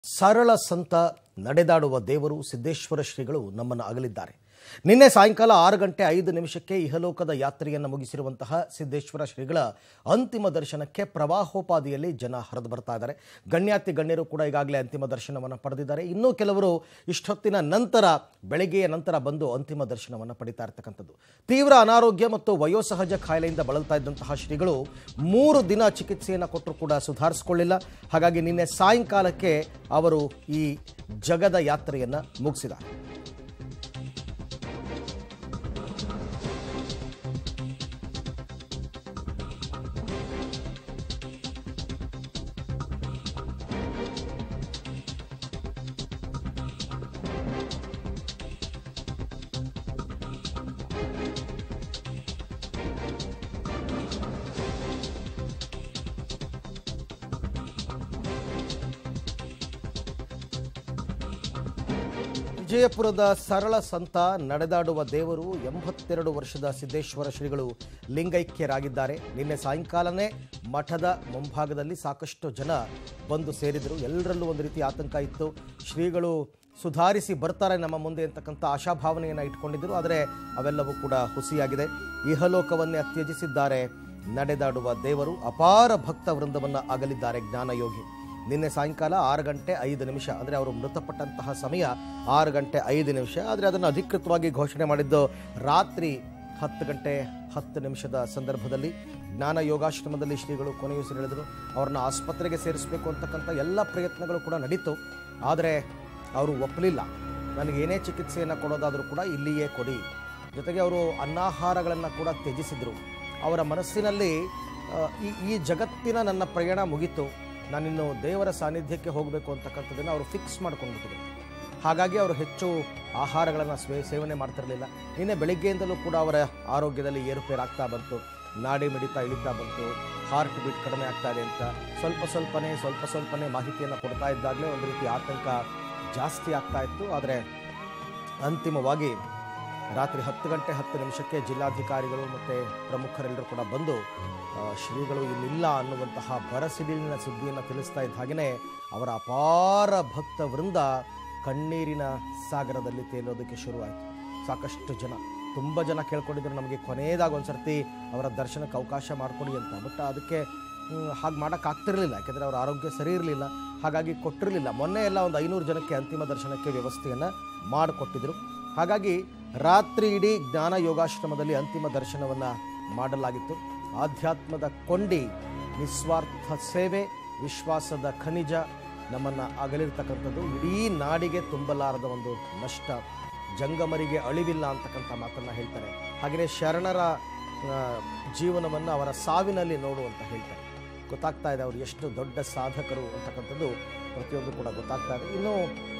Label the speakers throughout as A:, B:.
A: ಸರಳ ಸಂತ ನಡೆದಾಡುವ ದೇವರು ಸಿದ್ದೇಶ್ವರ ಶ್ರೀಗಳು ನಮ್ಮನ್ನು ಅಗಲಿದ್ದಾರೆ ನಿನ್ನೆ ಸಾಯಂಕಾಲ ಆರು ಗಂಟೆ ಐದು ನಿಮಿಷಕ್ಕೆ ಇಹಲೋಕದ ಯಾತ್ರೆಯನ್ನು ಮುಗಿಸಿರುವಂತಹ ಸಿದ್ದೇಶ್ವರ ಶ್ರೀಗಳ ಅಂತಿಮ ದರ್ಶನಕ್ಕೆ ಪ್ರವಾಹೋಪಾದಿಯಲ್ಲಿ ಜನ ಹರಿದು ಬರ್ತಾ ಇದ್ದಾರೆ ಗಣ್ಯಾತಿ ಗಣ್ಯರು ಕೂಡ ಈಗಾಗಲೇ ಅಂತಿಮ ದರ್ಶನವನ್ನು ಪಡೆದಿದ್ದಾರೆ ಇನ್ನೂ ಕೆಲವರು ಇಷ್ಟೊತ್ತಿನ ನಂತರ ಬೆಳಗ್ಗೆಯ ನಂತರ ಬಂದು ಅಂತಿಮ ದರ್ಶನವನ್ನು ಪಡಿತಾ ಇರ್ತಕ್ಕಂಥದ್ದು ತೀವ್ರ ಅನಾರೋಗ್ಯ ಮತ್ತು ವಯೋಸಹಜ ಕಾಯಿಲೆಯಿಂದ ಬಳಲ್ತಾ ಇದ್ದಂತಹ ಶ್ರೀಗಳು ಮೂರು ದಿನ ಚಿಕಿತ್ಸೆಯನ್ನು ಕೊಟ್ಟರು ಕೂಡ ಸುಧಾರಿಸಿಕೊಳ್ಳಿಲ್ಲ ಹಾಗಾಗಿ ನಿನ್ನೆ ಸಾಯಂಕಾಲಕ್ಕೆ ಅವರು ಈ ಜಗದ ಯಾತ್ರೆಯನ್ನು ಮುಗಿಸಿದ್ದಾರೆ ವಿಜಯಪುರದ ಸರಳ ಸಂತ ನಡೆದಾಡುವ ದೇವರು ಎಂಬತ್ತೆರಡು ವರ್ಷದ ಸಿದ್ದೇಶ್ವರ ಶ್ರೀಗಳು ಲಿಂಗೈಕ್ಯರಾಗಿದ್ದಾರೆ ನಿನ್ನೆ ಸಾಯಂಕಾಲನೇ ಮಠದ ಮುಂಭಾಗದಲ್ಲಿ ಸಾಕಷ್ಟು ಜನ ಬಂದು ಸೇರಿದರು ಎಲ್ಲರಲ್ಲೂ ಒಂದು ರೀತಿ ಆತಂಕ ಇತ್ತು ಶ್ರೀಗಳು ಸುಧಾರಿಸಿ ಬರ್ತಾರೆ ನಮ್ಮ ಮುಂದೆ ಅಂತಕ್ಕಂಥ ಆಶಾಭಾವನೆಯನ್ನು ಇಟ್ಕೊಂಡಿದ್ದರು ಆದರೆ ಅವೆಲ್ಲವೂ ಕೂಡ ಹುಸಿಯಾಗಿದೆ ಇಹಲೋಕವನ್ನೇ ಅತ್ಯಜಿಸಿದ್ದಾರೆ ನಡೆದಾಡುವ ದೇವರು ಅಪಾರ ಭಕ್ತ ವೃಂದವನ್ನು ಅಗಲಿದ್ದಾರೆ ಜ್ಞಾನಯೋಗಿ ನಿನ್ನೆ ಸಾಯಂಕಾಲ ಆರು ಗಂಟೆ ಐದು ನಿಮಿಷ ಅಂದರೆ ಅವರು ಮೃತಪಟ್ಟಂತಹ ಸಮಯ ಆರು ಗಂಟೆ ಐದು ನಿಮಿಷ ಆದರೆ ಅದನ್ನು ಅಧಿಕೃತವಾಗಿ ಘೋಷಣೆ ಮಾಡಿದ್ದು ರಾತ್ರಿ ಹತ್ತು ಗಂಟೆ ಹತ್ತು ನಿಮಿಷದ ಸಂದರ್ಭದಲ್ಲಿ ಜ್ಞಾನ ಯೋಗಾಶ್ರಮದಲ್ಲಿ ಶ್ರೀಗಳು ಕೊನೆಯುಸಿರೆಳೆದರು ಅವ್ರನ್ನ ಆಸ್ಪತ್ರೆಗೆ ಸೇರಿಸಬೇಕು ಅಂತಕ್ಕಂಥ ಎಲ್ಲ ಪ್ರಯತ್ನಗಳು ಕೂಡ ನಡೀತು ಆದರೆ ಅವರು ಒಪ್ಪಲಿಲ್ಲ ನನಗೆ ಏನೇ ಚಿಕಿತ್ಸೆಯನ್ನು ಕೊಡೋದಾದರೂ ಕೂಡ ಇಲ್ಲಿಯೇ ಕೊಡಿ ಜೊತೆಗೆ ಅವರು ಅನ್ನಾಹಾರಗಳನ್ನು ಕೂಡ ತ್ಯಜಿಸಿದರು ಅವರ ಮನಸ್ಸಿನಲ್ಲಿ ಆ, ಈ ಈ ಜಗತ್ತಿನ ನನ್ನ ಪ್ರಯಾಣ ಮುಗೀತು ನಾನಿನ್ನು ದೇವರ ಸಾನ್ನಿಧ್ಯಕ್ಕೆ ಹೋಗಬೇಕು ಅಂತಕ್ಕಂಥದ್ದನ್ನು ಅವರು ಫಿಕ್ಸ್ ಮಾಡ್ಕೊಂಡ್ಬಿಟ್ಟಿದ್ರು ಹಾಗಾಗಿ ಅವರು ಹೆಚ್ಚು ಆಹಾರಗಳನ್ನು ಸ್ವೇ ಸೇವನೆ ಮಾಡ್ತಿರಲಿಲ್ಲ ನಿನ್ನೆ ಬೆಳಿಗ್ಗೆಯಿಂದಲೂ ಕೂಡ ಅವರ ಆರೋಗ್ಯದಲ್ಲಿ ಏರುಪೇರಾಗ್ತಾ ಬಂತು ನಾಡಿ ಮಿಡಿತಾ ಇಳಿತಾ ಬಂತು ಹಾರ್ಟ್ ಬೀಟ್ ಕಡಿಮೆ ಆಗ್ತಾ ಇದೆ ಅಂತ ಸ್ವಲ್ಪ ಸ್ವಲ್ಪನೇ ಸ್ವಲ್ಪ ಸ್ವಲ್ಪನೇ ಮಾಹಿತಿಯನ್ನು ಕೊಡ್ತಾ ಇದ್ದಾಗಲೇ ಒಂದು ರೀತಿ ಆತಂಕ ಜಾಸ್ತಿ ಆಗ್ತಾ ಇತ್ತು ಆದರೆ ಅಂತಿಮವಾಗಿ ರಾತ್ರಿ ಹತ್ತು ಗಂಟೆ ಹತ್ತು ನಿಮಿಷಕ್ಕೆ ಜಿಲ್ಲಾಧಿಕಾರಿಗಳು ಮತ್ತು ಪ್ರಮುಖರೆಲ್ಲರೂ ಕೂಡ ಬಂದು ಆ, ಶ್ರೀಗಳು ಇನ್ನಿಲ್ಲ ಅನ್ನುವಂತಹ ಬರಸಿಡಿಲಿನ ಸುದ್ದಿಯನ್ನು ತಿಳಿಸ್ತಾ ಇದ್ದ ಹಾಗೆಯೇ ಅವರ ಅಪಾರ ಭಕ್ತ ವೃಂದ ಕಣ್ಣೀರಿನ ಸಾಗರದಲ್ಲಿ ತೇಲೋದಕ್ಕೆ ಶುರುವಾಯಿತು ಸಾಕಷ್ಟು ಜನ ತುಂಬ ಜನ ಕೇಳ್ಕೊಂಡಿದ್ರು ನಮಗೆ ಕೊನೆಯದಾಗಿ ಒಂದು ಸರ್ತಿ ಅವರ ದರ್ಶನಕ್ಕೆ ಅವಕಾಶ ಮಾಡಿಕೊಡಿ ಅಂತ ಬಟ್ ಅದಕ್ಕೆ ಹಾಗೆ ಮಾಡೋಕ್ಕಾಗ್ತಿರಲಿಲ್ಲ ಯಾಕೆಂದರೆ ಅವರ ಆರೋಗ್ಯ ಸರಿ ಇರಲಿಲ್ಲ ಹಾಗಾಗಿ ಕೊಟ್ಟಿರಲಿಲ್ಲ ಮೊನ್ನೆ ಎಲ್ಲ ಒಂದು ಐನೂರು ಜನಕ್ಕೆ ಅಂತಿಮ ದರ್ಶನಕ್ಕೆ ವ್ಯವಸ್ಥೆಯನ್ನು ಮಾಡಿಕೊಟ್ಟಿದ್ರು ಹಾಗಾಗಿ ರಾತ್ರಿ ಇಡೀ ಜ್ಞಾನ ಯೋಗಾಶ್ರಮದಲ್ಲಿ ಅಂತಿಮ ದರ್ಶನವನ್ನು ಮಾಡಲಾಗಿತ್ತು ಆಧ್ಯಾತ್ಮದ ಕೊಂಡಿ ನಿಸ್ವಾರ್ಥ ಸೇವೆ ವಿಶ್ವಾಸದ ಖನಿಜ ನಮ್ಮನ್ನು ಅಗಲಿರ್ತಕ್ಕಂಥದ್ದು ಇಡೀ ನಾಡಿಗೆ ತುಂಬಲಾರದ ಒಂದು ನಷ್ಟ ಜಂಗಮರಿಗೆ ಅಳಿವಿಲ್ಲ ಅಂತಕ್ಕಂಥ ಮಾತನ್ನು ಹೇಳ್ತಾರೆ ಹಾಗೆಯೇ ಶರಣರ ಜೀವನವನ್ನು ಅವರ ಸಾವಿನಲ್ಲಿ ನೋಡು ಅಂತ ಹೇಳ್ತಾರೆ ಗೊತ್ತಾಗ್ತಾ ಇದೆ ಅವರು ಎಷ್ಟು ದೊಡ್ಡ ಸಾಧಕರು ಅಂತಕ್ಕಂಥದ್ದು ಪ್ರತಿಯೊಂದು ಕೂಡ ಗೊತ್ತಾಗ್ತಾ ಇದೆ ಇನ್ನು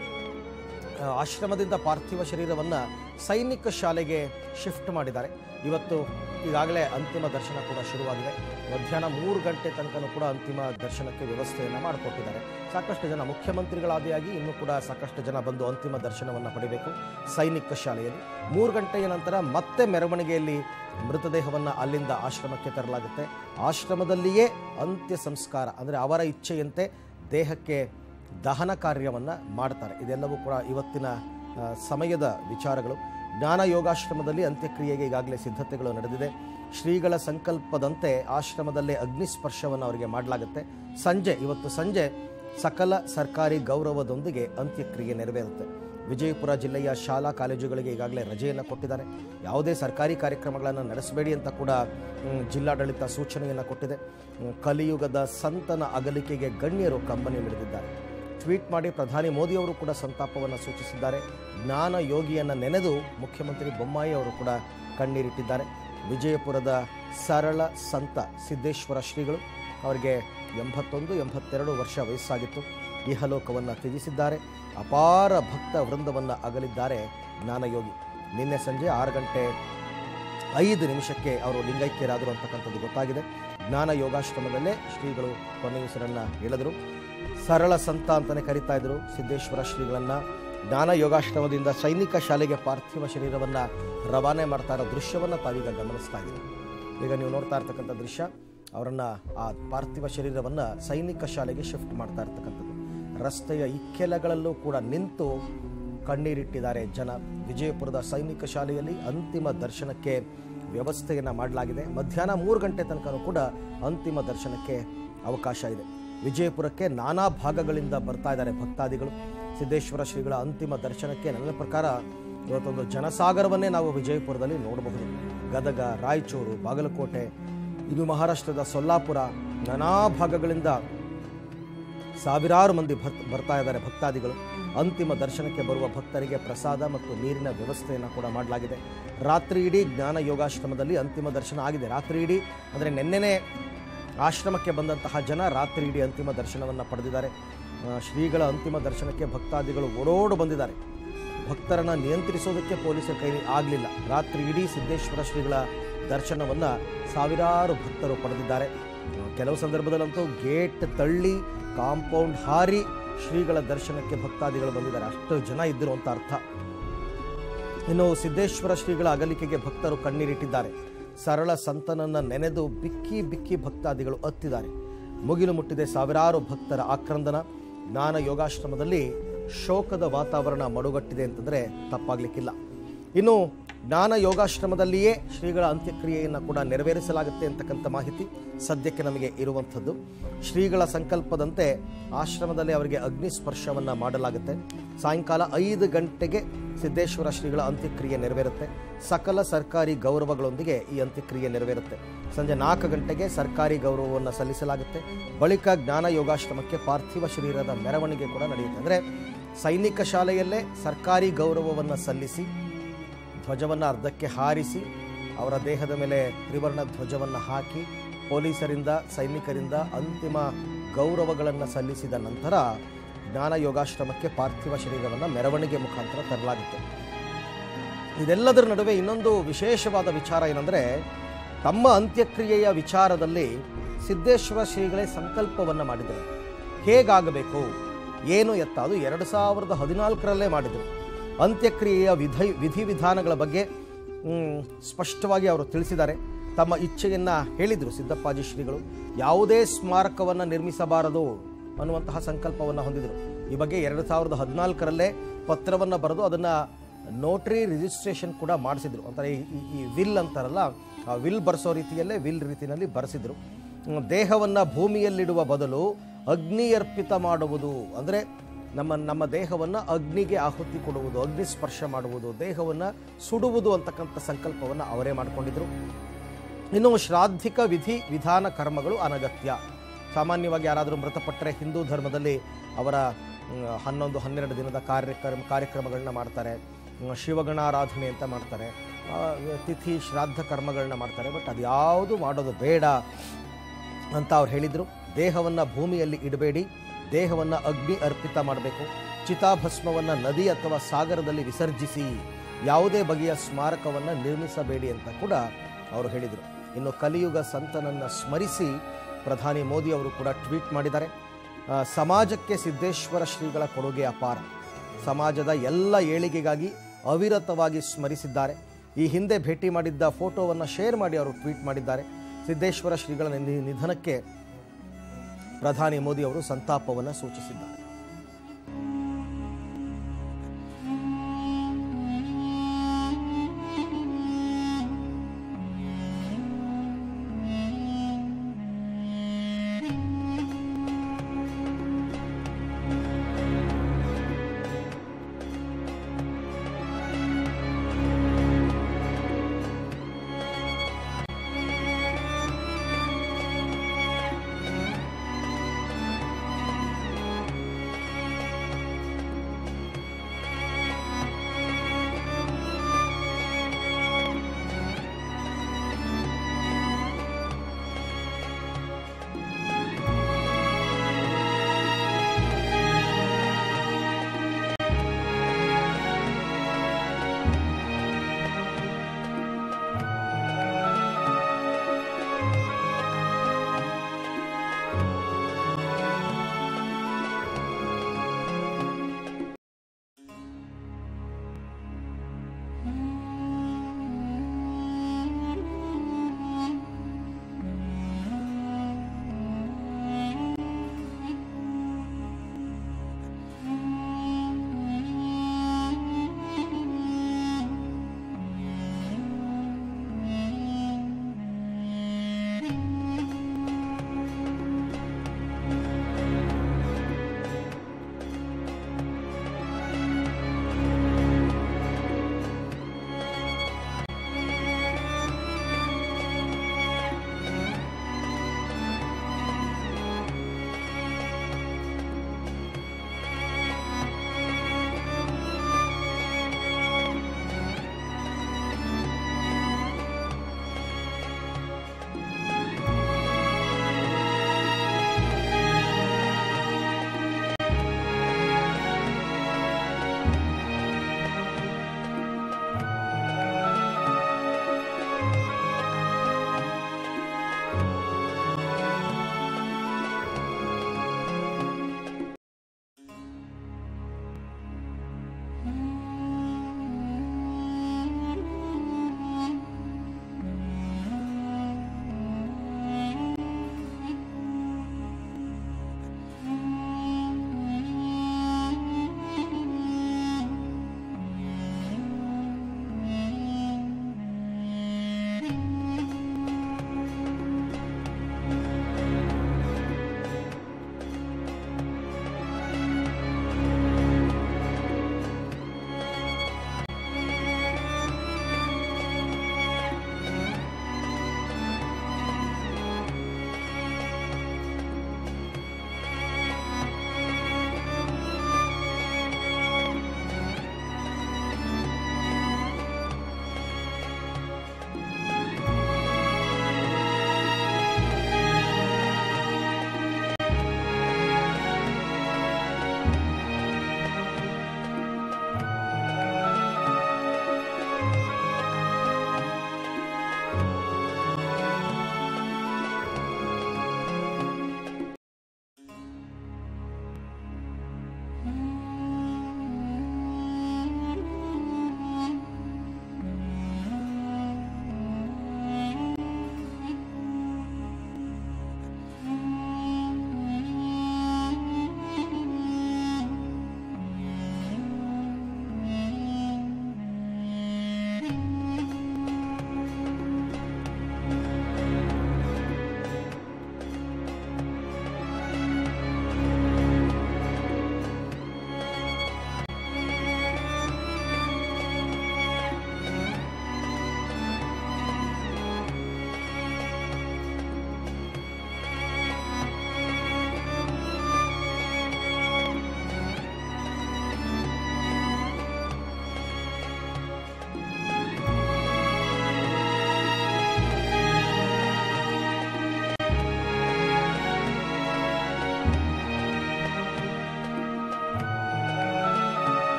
A: ಆ, ಆಶ್ರಮದಿಂದ ಪಾರ್ಥಿವ ಶರೀರವನ್ನು ಸೈನಿಕ ಶಾಲೆಗೆ ಶಿಫ್ಟ್ ಮಾಡಿದ್ದಾರೆ ಇವತ್ತು ಈಗಾಗಲೇ ಅಂತಿಮ ದರ್ಶನ ಕೂಡ ಶುರುವಾಗಿದೆ ಮಧ್ಯಾಹ್ನ ಮೂರು ಗಂಟೆ ತನಕನೂ ಕೂಡ ಅಂತಿಮ ದರ್ಶನಕ್ಕೆ ವ್ಯವಸ್ಥೆಯನ್ನು ಮಾಡಿಕೊಟ್ಟಿದ್ದಾರೆ ಸಾಕಷ್ಟು ಜನ ಮುಖ್ಯಮಂತ್ರಿಗಳಾದಿಯಾಗಿ ಇನ್ನೂ ಕೂಡ ಸಾಕಷ್ಟು ಜನ ಬಂದು ಅಂತಿಮ ದರ್ಶನವನ್ನು ಪಡಿಬೇಕು ಸೈನಿಕ ಶಾಲೆಯಲ್ಲಿ ಮೂರು ಗಂಟೆಯ ನಂತರ ಮತ್ತೆ ಮೆರವಣಿಗೆಯಲ್ಲಿ ಮೃತದೇಹವನ್ನು ಅಲ್ಲಿಂದ ಆಶ್ರಮಕ್ಕೆ ತರಲಾಗುತ್ತೆ ಆಶ್ರಮದಲ್ಲಿಯೇ ಅಂತ್ಯ ಸಂಸ್ಕಾರ ಅಂದರೆ ಅವರ ಇಚ್ಛೆಯಂತೆ ದೇಹಕ್ಕೆ ದಹನ ಕಾರ್ಯವನ್ನು ಮಾಡ್ತಾರೆ ಇದೆಲ್ಲವೂ ಕೂಡ ಇವತ್ತಿನ ಆ, ಸಮಯದ ವಿಚಾರಗಳು ಜ್ಞಾನ ಯೋಗಾಶ್ರಮದಲ್ಲಿ ಅಂತ್ಯಕ್ರಿಯೆಗೆ ಈಗಾಗಲೇ ಸಿದ್ಧತೆಗಳು ನಡೆದಿದೆ ಶ್ರೀಗಳ ಸಂಕಲ್ಪದಂತೆ ಆಶ್ರಮದಲ್ಲೇ ಅಗ್ನಿಸ್ಪರ್ಶವನ್ನು ಅವರಿಗೆ ಮಾಡಲಾಗುತ್ತೆ ಸಂಜೆ ಇವತ್ತು ಸಂಜೆ ಸಕಲ ಸರ್ಕಾರಿ ಗೌರವದೊಂದಿಗೆ ಅಂತ್ಯಕ್ರಿಯೆ ನೆರವೇರುತ್ತೆ ವಿಜಯಪುರ ಜಿಲ್ಲೆಯ ಶಾಲಾ ಕಾಲೇಜುಗಳಿಗೆ ಈಗಾಗಲೇ ರಜೆಯನ್ನು ಕೊಟ್ಟಿದ್ದಾರೆ ಯಾವುದೇ ಸರ್ಕಾರಿ ಕಾರ್ಯಕ್ರಮಗಳನ್ನು ನಡೆಸಬೇಡಿ ಅಂತ ಕೂಡ ಮ್, ಜಿಲ್ಲಾಡಳಿತ ಸೂಚನೆಯನ್ನು ಕೊಟ್ಟಿದೆ ಮ್, ಕಲಿಯುಗದ ಸಂತನ ಅಗಲಿಕೆಗೆ ಗಣ್ಯರು ಕಂಬನಿ ಮಿಡಿದಿದ್ದಾರೆ ಟ್ವೀಟ್ ಮಾಡಿ ಪ್ರಧಾನಿ ಮೋದಿಯವರು ಕೂಡ ಸಂತಾಪವನ್ನು ಸೂಚಿಸಿದ್ದಾರೆ ಜ್ಞಾನ ಯೋಗಿಯನ್ನು ನೆನೆದು ಮುಖ್ಯಮಂತ್ರಿ ಬೊಮ್ಮಾಯಿ ಅವರು ಕೂಡ ಕಣ್ಣೀರಿಟ್ಟಿದ್ದಾರೆ ವಿಜಯಪುರದ ಸರಳ ಸಂತ ಸಿದ್ದೇಶ್ವರ ಶ್ರೀಗಳು ಅವರಿಗೆ ಎಂಬತ್ತೊಂದು ಎಂಬತ್ತೆರಡು ವರ್ಷ ವಯಸ್ಸಾಗಿತ್ತು ಇಹಲೋಕವನ್ನು ತ್ಯಜಿಸಿದ್ದಾರೆ ಅಪಾರ ಭಕ್ತ ವೃಂದವನ್ನು ಅಗಲಿದ್ದಾರೆ ಜ್ಞಾನಯೋಗಿ ನಿನ್ನೆ ಸಂಜೆ ಆರು ಗಂಟೆ ಐದು ನಿಮಿಷಕ್ಕೆ ಅವರು ಲಿಂಗೈಕ್ಯರಾದರು ಅಂತಕ್ಕಂಥದ್ದು ಗೊತ್ತಾಗಿದೆ ಜ್ಞಾನ ಯೋಗಾಶ್ರಮದಲ್ಲೇ ಶ್ರೀಗಳು ಕೊನೆಯುಸಿರನ್ನು ಎಳೆದರು ಸರಳ ಸಂತ ಅಂತಲೇ ಕರೀತಾ ಇದ್ರು ಸಿದ್ದೇಶ್ವರ ಶ್ರೀಗಳನ್ನು ಜ್ಞಾನ ಯೋಗಾಶ್ರಮದಿಂದ ಸೈನಿಕ ಶಾಲೆಗೆ ಪಾರ್ಥಿವ ಶರೀರವನ್ನು ರವಾನೆ ಮಾಡ್ತಾ ಇರೋ ದೃಶ್ಯವನ್ನು ತಾವೀಗ ಗಮನಿಸ್ತಾ ಇದ್ದೀರಿ ಈಗ ನೀವು ನೋಡ್ತಾ ಇರ್ತಕ್ಕಂಥ ದೃಶ್ಯ ಅವರನ್ನು ಆ ಪಾರ್ಥಿವ ಶರೀರವನ್ನು ಸೈನಿಕ ಶಾಲೆಗೆ ಶಿಫ್ಟ್ ಮಾಡ್ತಾ ಇರ್ತಕ್ಕಂಥದ್ದು ರಸ್ತೆಯ ಇಕ್ಕೆಲಗಳಲ್ಲೂ ಕೂಡ ನಿಂತು ಕಣ್ಣೀರಿಟ್ಟಿದ್ದಾರೆ ಜನ ವಿಜಯಪುರದ ಸೈನಿಕ ಶಾಲೆಯಲ್ಲಿ ಅಂತಿಮ ದರ್ಶನಕ್ಕೆ ವ್ಯವಸ್ಥೆಯನ್ನು ಮಾಡಲಾಗಿದೆ ಮಧ್ಯಾಹ್ನ ಮೂರು ಗಂಟೆ ತನಕ ಕೂಡ ಅಂತಿಮ ದರ್ಶನಕ್ಕೆ ಅವಕಾಶ ಇದೆ ವಿಜಯಪುರಕ್ಕೆ ನಾನಾ ಭಾಗಗಳಿಂದ ಬರ್ತಾ ಇದ್ದಾರೆ ಭಕ್ತಾದಿಗಳು ಸಿದ್ದೇಶ್ವರ ಶ್ರೀಗಳ ಅಂತಿಮ ದರ್ಶನಕ್ಕೆ ನನ್ನ ಪ್ರಕಾರ ಇವತ್ತೊಂದು ಜನಸಾಗರವನ್ನೇ ನಾವು ವಿಜಯಪುರದಲ್ಲಿ ನೋಡಬಹುದು ಗದಗ ರಾಯಚೂರು ಬಾಗಲಕೋಟೆ ಇದು ಮಹಾರಾಷ್ಟ್ರದ ಸೊಲ್ಲಾಪುರ ನಾನಾ ಭಾಗಗಳಿಂದ ಸಾವಿರಾರು ಮಂದಿ ಭಕ್ ಬರ್ತಾ ಇದ್ದಾರೆ ಭಕ್ತಾದಿಗಳು ಅಂತಿಮ ದರ್ಶನಕ್ಕೆ ಬರುವ ಭಕ್ತರಿಗೆ ಪ್ರಸಾದ ಮತ್ತು ನೀರಿನ ವ್ಯವಸ್ಥೆಯನ್ನು ಕೂಡ ಮಾಡಲಾಗಿದೆ ರಾತ್ರಿ ಇಡೀ ಜ್ಞಾನ ಯೋಗಾಶ್ರಮದಲ್ಲಿ ಅಂತಿಮ ದರ್ಶನ ಆಗಿದೆ ರಾತ್ರಿ ಇಡೀ ಅಂದರೆ ನಿನ್ನೆನೇ ಆಶ್ರಮಕ್ಕೆ ಬಂದಂತಹ ಜನ ರಾತ್ರಿ ಇಡೀ ಅಂತಿಮ ದರ್ಶನವನ್ನು ಪಡೆದಿದ್ದಾರೆ ಆ, ಶ್ರೀಗಳ ಅಂತಿಮ ದರ್ಶನಕ್ಕೆ ಭಕ್ತಾದಿಗಳು ಓಡೋಡು ಬಂದಿದ್ದಾರೆ ಭಕ್ತರನ್ನು ನಿಯಂತ್ರಿಸೋದಕ್ಕೆ ಪೊಲೀಸರ ಕೈಲಿ ಆಗಲಿಲ್ಲ ರಾತ್ರಿ ಇಡೀ ಸಿದ್ದೇಶ್ವರ ಶ್ರೀಗಳ ದರ್ಶನವನ್ನು ಸಾವಿರಾರು ಭಕ್ತರು ಪಡೆದಿದ್ದಾರೆ ಕೆಲವು ಸಂದರ್ಭದಲ್ಲಂತೂ ಗೇಟ್ ತಳ್ಳಿ ಕಾಂಪೌಂಡ್ ಹಾರಿ ಶ್ರೀಗಳ ದರ್ಶನಕ್ಕೆ ಭಕ್ತಾದಿಗಳು ಬಂದಿದ್ದಾರೆ ಅಷ್ಟು ಜನ ಇದ್ದರು ಅಂತ ಅರ್ಥ ಇನ್ನು ಸಿದ್ದೇಶ್ವರ ಶ್ರೀಗಳ ಅಗಲಿಕೆಗೆ ಭಕ್ತರು ಕಣ್ಣೀರಿಟ್ಟಿದ್ದಾರೆ ಸರಳ ಸಂತನನ್ನ ನೆನೆದು ಬಿಕ್ಕಿ ಬಿಕ್ಕಿ ಭಕ್ತಾದಿಗಳು ಅತ್ತಿದ್ದಾರೆ ಮುಗಿಲು ಮುಟ್ಟಿದೆ ಸಾವಿರಾರು ಭಕ್ತರ ಆಕ್ರಂದನ ಜ್ಞಾನ ಯೋಗಾಶ್ರಮದಲ್ಲಿ ಶೋಕದ ವಾತಾವರಣ ಮಡುಗಟ್ಟಿದೆ ಅಂತಂದರೆ ತಪ್ಪಾಗಲಿಕ್ಕಿಲ್ಲ ಇನ್ನು ಜ್ಞಾನ ಯೋಗಾಶ್ರಮದಲ್ಲಿಯೇ ಶ್ರೀಗಳ ಅಂತ್ಯಕ್ರಿಯೆಯನ್ನು ಕೂಡ ನೆರವೇರಿಸಲಾಗುತ್ತೆ ಅಂತಕ್ಕಂಥ ಮಾಹಿತಿ ಸದ್ಯಕ್ಕೆ ನಮಗೆ ಇರುವಂಥದ್ದು ಶ್ರೀಗಳ ಸಂಕಲ್ಪದಂತೆ ಆಶ್ರಮದಲ್ಲಿ ಅವರಿಗೆ ಅಗ್ನಿ ಸ್ಪರ್ಶವನ್ನು ಮಾಡಲಾಗುತ್ತೆ ಸಾಯಂಕಾಲ ಐದು ಗಂಟೆಗೆ ಸಿದ್ದೇಶ್ವರ ಶ್ರೀಗಳ ಅಂತ್ಯಕ್ರಿಯೆ ನೆರವೇರುತ್ತೆ ಸಕಲ ಸರ್ಕಾರಿ ಗೌರವಗಳೊಂದಿಗೆ ಈ ಅಂತ್ಯಕ್ರಿಯೆ ನೆರವೇರುತ್ತೆ ಸಂಜೆ ನಾಲ್ಕು ಗಂಟೆಗೆ ಸರ್ಕಾರಿ ಗೌರವವನ್ನು ಸಲ್ಲಿಸಲಾಗುತ್ತೆ ಬಳಿಕ ಜ್ಞಾನ ಯೋಗಾಶ್ರಮಕ್ಕೆ ಪಾರ್ಥಿವ ಶರೀರದ ಮೆರವಣಿಗೆ ಕೂಡ ನಡೆಯುತ್ತೆ ಅಂದರೆ ಸೈನಿಕ ಶಾಲೆಯಲ್ಲೇ ಸರ್ಕಾರಿ ಗೌರವವನ್ನು ಸಲ್ಲಿಸಿ ಧ್ವಜವನ್ನು ಅರ್ಧಕ್ಕೆ ಹಾರಿಸಿ ಅವರ ದೇಹದ ಮೇಲೆ ತ್ರಿವರ್ಣ ಧ್ವಜವನ್ನು ಹಾಕಿ ಪೊಲೀಸರಿಂದ ಸೈನಿಕರಿಂದ ಅಂತಿಮ ಗೌರವಗಳನ್ನು ಸಲ್ಲಿಸಿದ ನಂತರ ಜ್ಞಾನ ಯೋಗಾಶ್ರಮಕ್ಕೆ ಪಾರ್ಥಿವ ಶರೀರವನ್ನು ಮೆರವಣಿಗೆ ಮುಖಾಂತರ ತರಲಾಗುತ್ತೆ ಇದೆಲ್ಲದರ ನಡುವೆ ಇನ್ನೊಂದು ವಿಶೇಷವಾದ ವಿಚಾರ ಏನಂದರೆ ತಮ್ಮ ಅಂತ್ಯಕ್ರಿಯೆಯ ವಿಚಾರದಲ್ಲಿ ಸಿದ್ದೇಶ್ವರ ಶ್ರೀಗಳೇ ಸಂಕಲ್ಪವನ್ನು ಮಾಡಿದರು ಹೇಗಾಗಬೇಕು ಏನು ಎತ್ತ ಅದು ಎರಡು ಸಾವಿರದ ಹದಿನಾಲ್ಕರಲ್ಲೇ ಮಾಡಿದರು ಅಂತ್ಯಕ್ರಿಯೆಯ ವಿಧಿ ವಿಧಿವಿಧಾನಗಳ ಬಗ್ಗೆ ಮ್, ಸ್ಪಷ್ಟವಾಗಿ ಅವರು ತಿಳಿಸಿದ್ದಾರೆ ತಮ್ಮ ಇಚ್ಛೆಯನ್ನು ಹೇಳಿದರು ಸಿದ್ದಪ್ಪಾಜಿ ಶ್ರೀಗಳು ಯಾವುದೇ ಸ್ಮಾರಕವನ್ನು ನಿರ್ಮಿಸಬಾರದು ಅನ್ನುವಂತಹ ಸಂಕಲ್ಪವನ್ನು ಹೊಂದಿದರು ಈ ಬಗ್ಗೆ ಎರಡು ಸಾವಿರದ ಹದಿನಾಲ್ಕರಲ್ಲೇ ಪತ್ರವನ್ನು ಬರೆದು ಅದನ್ನು ನೋಟ್ರಿ ರಿಜಿಸ್ಟ್ರೇಷನ್ ಕೂಡ ಮಾಡಿಸಿದ್ರು ಅಂತಾರೆ ಈ- ಈ- ಈ ವಿಲ್ ಅಂತಾರಲ್ಲ ಆ ವಿಲ್ ಬರೆಸೋ ರೀತಿಯಲ್ಲೇ ವಿಲ್ ರೀತಿಯಲ್ಲಿ ಬರೆಸಿದ್ರು ಹ್ಮ್, ದೇಹವನ್ನು ಭೂಮಿಯಲ್ಲಿಡುವ ಬದಲು ಅಗ್ನಿ ಅರ್ಪಿತ ಮಾಡುವುದು ಅಂದರೆ ನಮ್ಮ ನಮ್ಮ ದೇಹವನ್ನು ಅಗ್ನಿಗೆ ಆಹುತಿ ಕೊಡುವುದು ಅಗ್ನಿ ಸ್ಪರ್ಶ ಮಾಡುವುದು ದೇಹವನ್ನು ಸುಡುವುದು ಅಂತಕ್ಕಂಥ ಸಂಕಲ್ಪವನ್ನು ಅವರೇ ಮಾಡಿಕೊಂಡಿದ್ರು ಇನ್ನು ಶ್ರಾದ್ಧಿಕ ವಿಧಿ ವಿಧಾನ ಕರ್ಮಗಳು ಅನಗತ್ಯ ಸಾಮಾನ್ಯವಾಗಿ ಯಾರಾದರೂ ಮೃತಪಟ್ಟರೆ ಹಿಂದೂ ಧರ್ಮದಲ್ಲಿ ಅವರ ಮ್, ಹನ್ನೊಂದು ಹನ್ನೆರಡು ದಿನದ ಕಾರ್ಯಕ್ರಮ ಕಾರ್ಯಕ್ರಮಗಳನ್ನ ಮಾಡ್ತಾರೆ ಮ್, ಶಿವಗಣಾರಾಧನೆ ಅಂತ ಮಾಡ್ತಾರೆ ಆ, ತಿಥಿ ಶ್ರಾದ್ದ ಕರ್ಮಗಳನ್ನ ಮಾಡ್ತಾರೆ ಬಟ್ ಅದು ಯಾವುದು ಮಾಡೋದು ಬೇಡ ಅಂತ ಅವ್ರು ಹೇಳಿದರು ದೇಹವನ್ನು ಭೂಮಿಯಲ್ಲಿ ಇಡಬೇಡಿ ದೇಹವನ್ನು ಅಗ್ನಿ ಅರ್ಪಿತ ಮಾಡಬೇಕು ಚಿತಾಭಸ್ಮವನ್ನು ನದಿ ಅಥವಾ ಸಾಗರದಲ್ಲಿ ವಿಸರ್ಜಿಸಿ ಯಾವುದೇ ಬಗೆಯ ಸ್ಮಾರಕವನ್ನು ನಿರ್ಮಿಸಬೇಡಿ ಅಂತ ಕೂಡ ಅವರು ಹೇಳಿದರು ಇನ್ನು ಕಲಿಯುಗ ಸಂತನನ್ನು ಸ್ಮರಿಸಿ ಪ್ರಧಾನಿ ಮೋದಿ ಅವರು ಕೂಡ ಟ್ವೀಟ್ ಮಾಡಿದ್ದಾರೆ ಆ, ಸಮಾಜಕ್ಕೆ ಸಿದ್ದೇಶ್ವರ ಶ್ರೀಗಳ ಕೊಡುಗೆ ಅಪಾರ ಸಮಾಜದ ಎಲ್ಲ ಏಳಿಗೆಗಾಗಿ ಅವಿರತವಾಗಿ ಸ್ಮರಿಸಿದ್ದಾರೆ ಈ ಹಿಂದೆ ಭೇಟಿ ಮಾಡಿದ್ದ ಫೋಟೋವನ್ನು ಶೇರ್ ಮಾಡಿ ಅವರು ಟ್ವೀಟ್ ಮಾಡಿದ್ದಾರೆ ಸಿದ್ದೇಶ್ವರ ಶ್ರೀಗಳ ನಿ- ನಿಧನಕ್ಕೆ ಪ್ರಧಾನಿ ಮೋದಿ ಅವರು ಸಂತಾಪವನ್ನು ಸೂಚಿಸಿದ್ದಾರೆ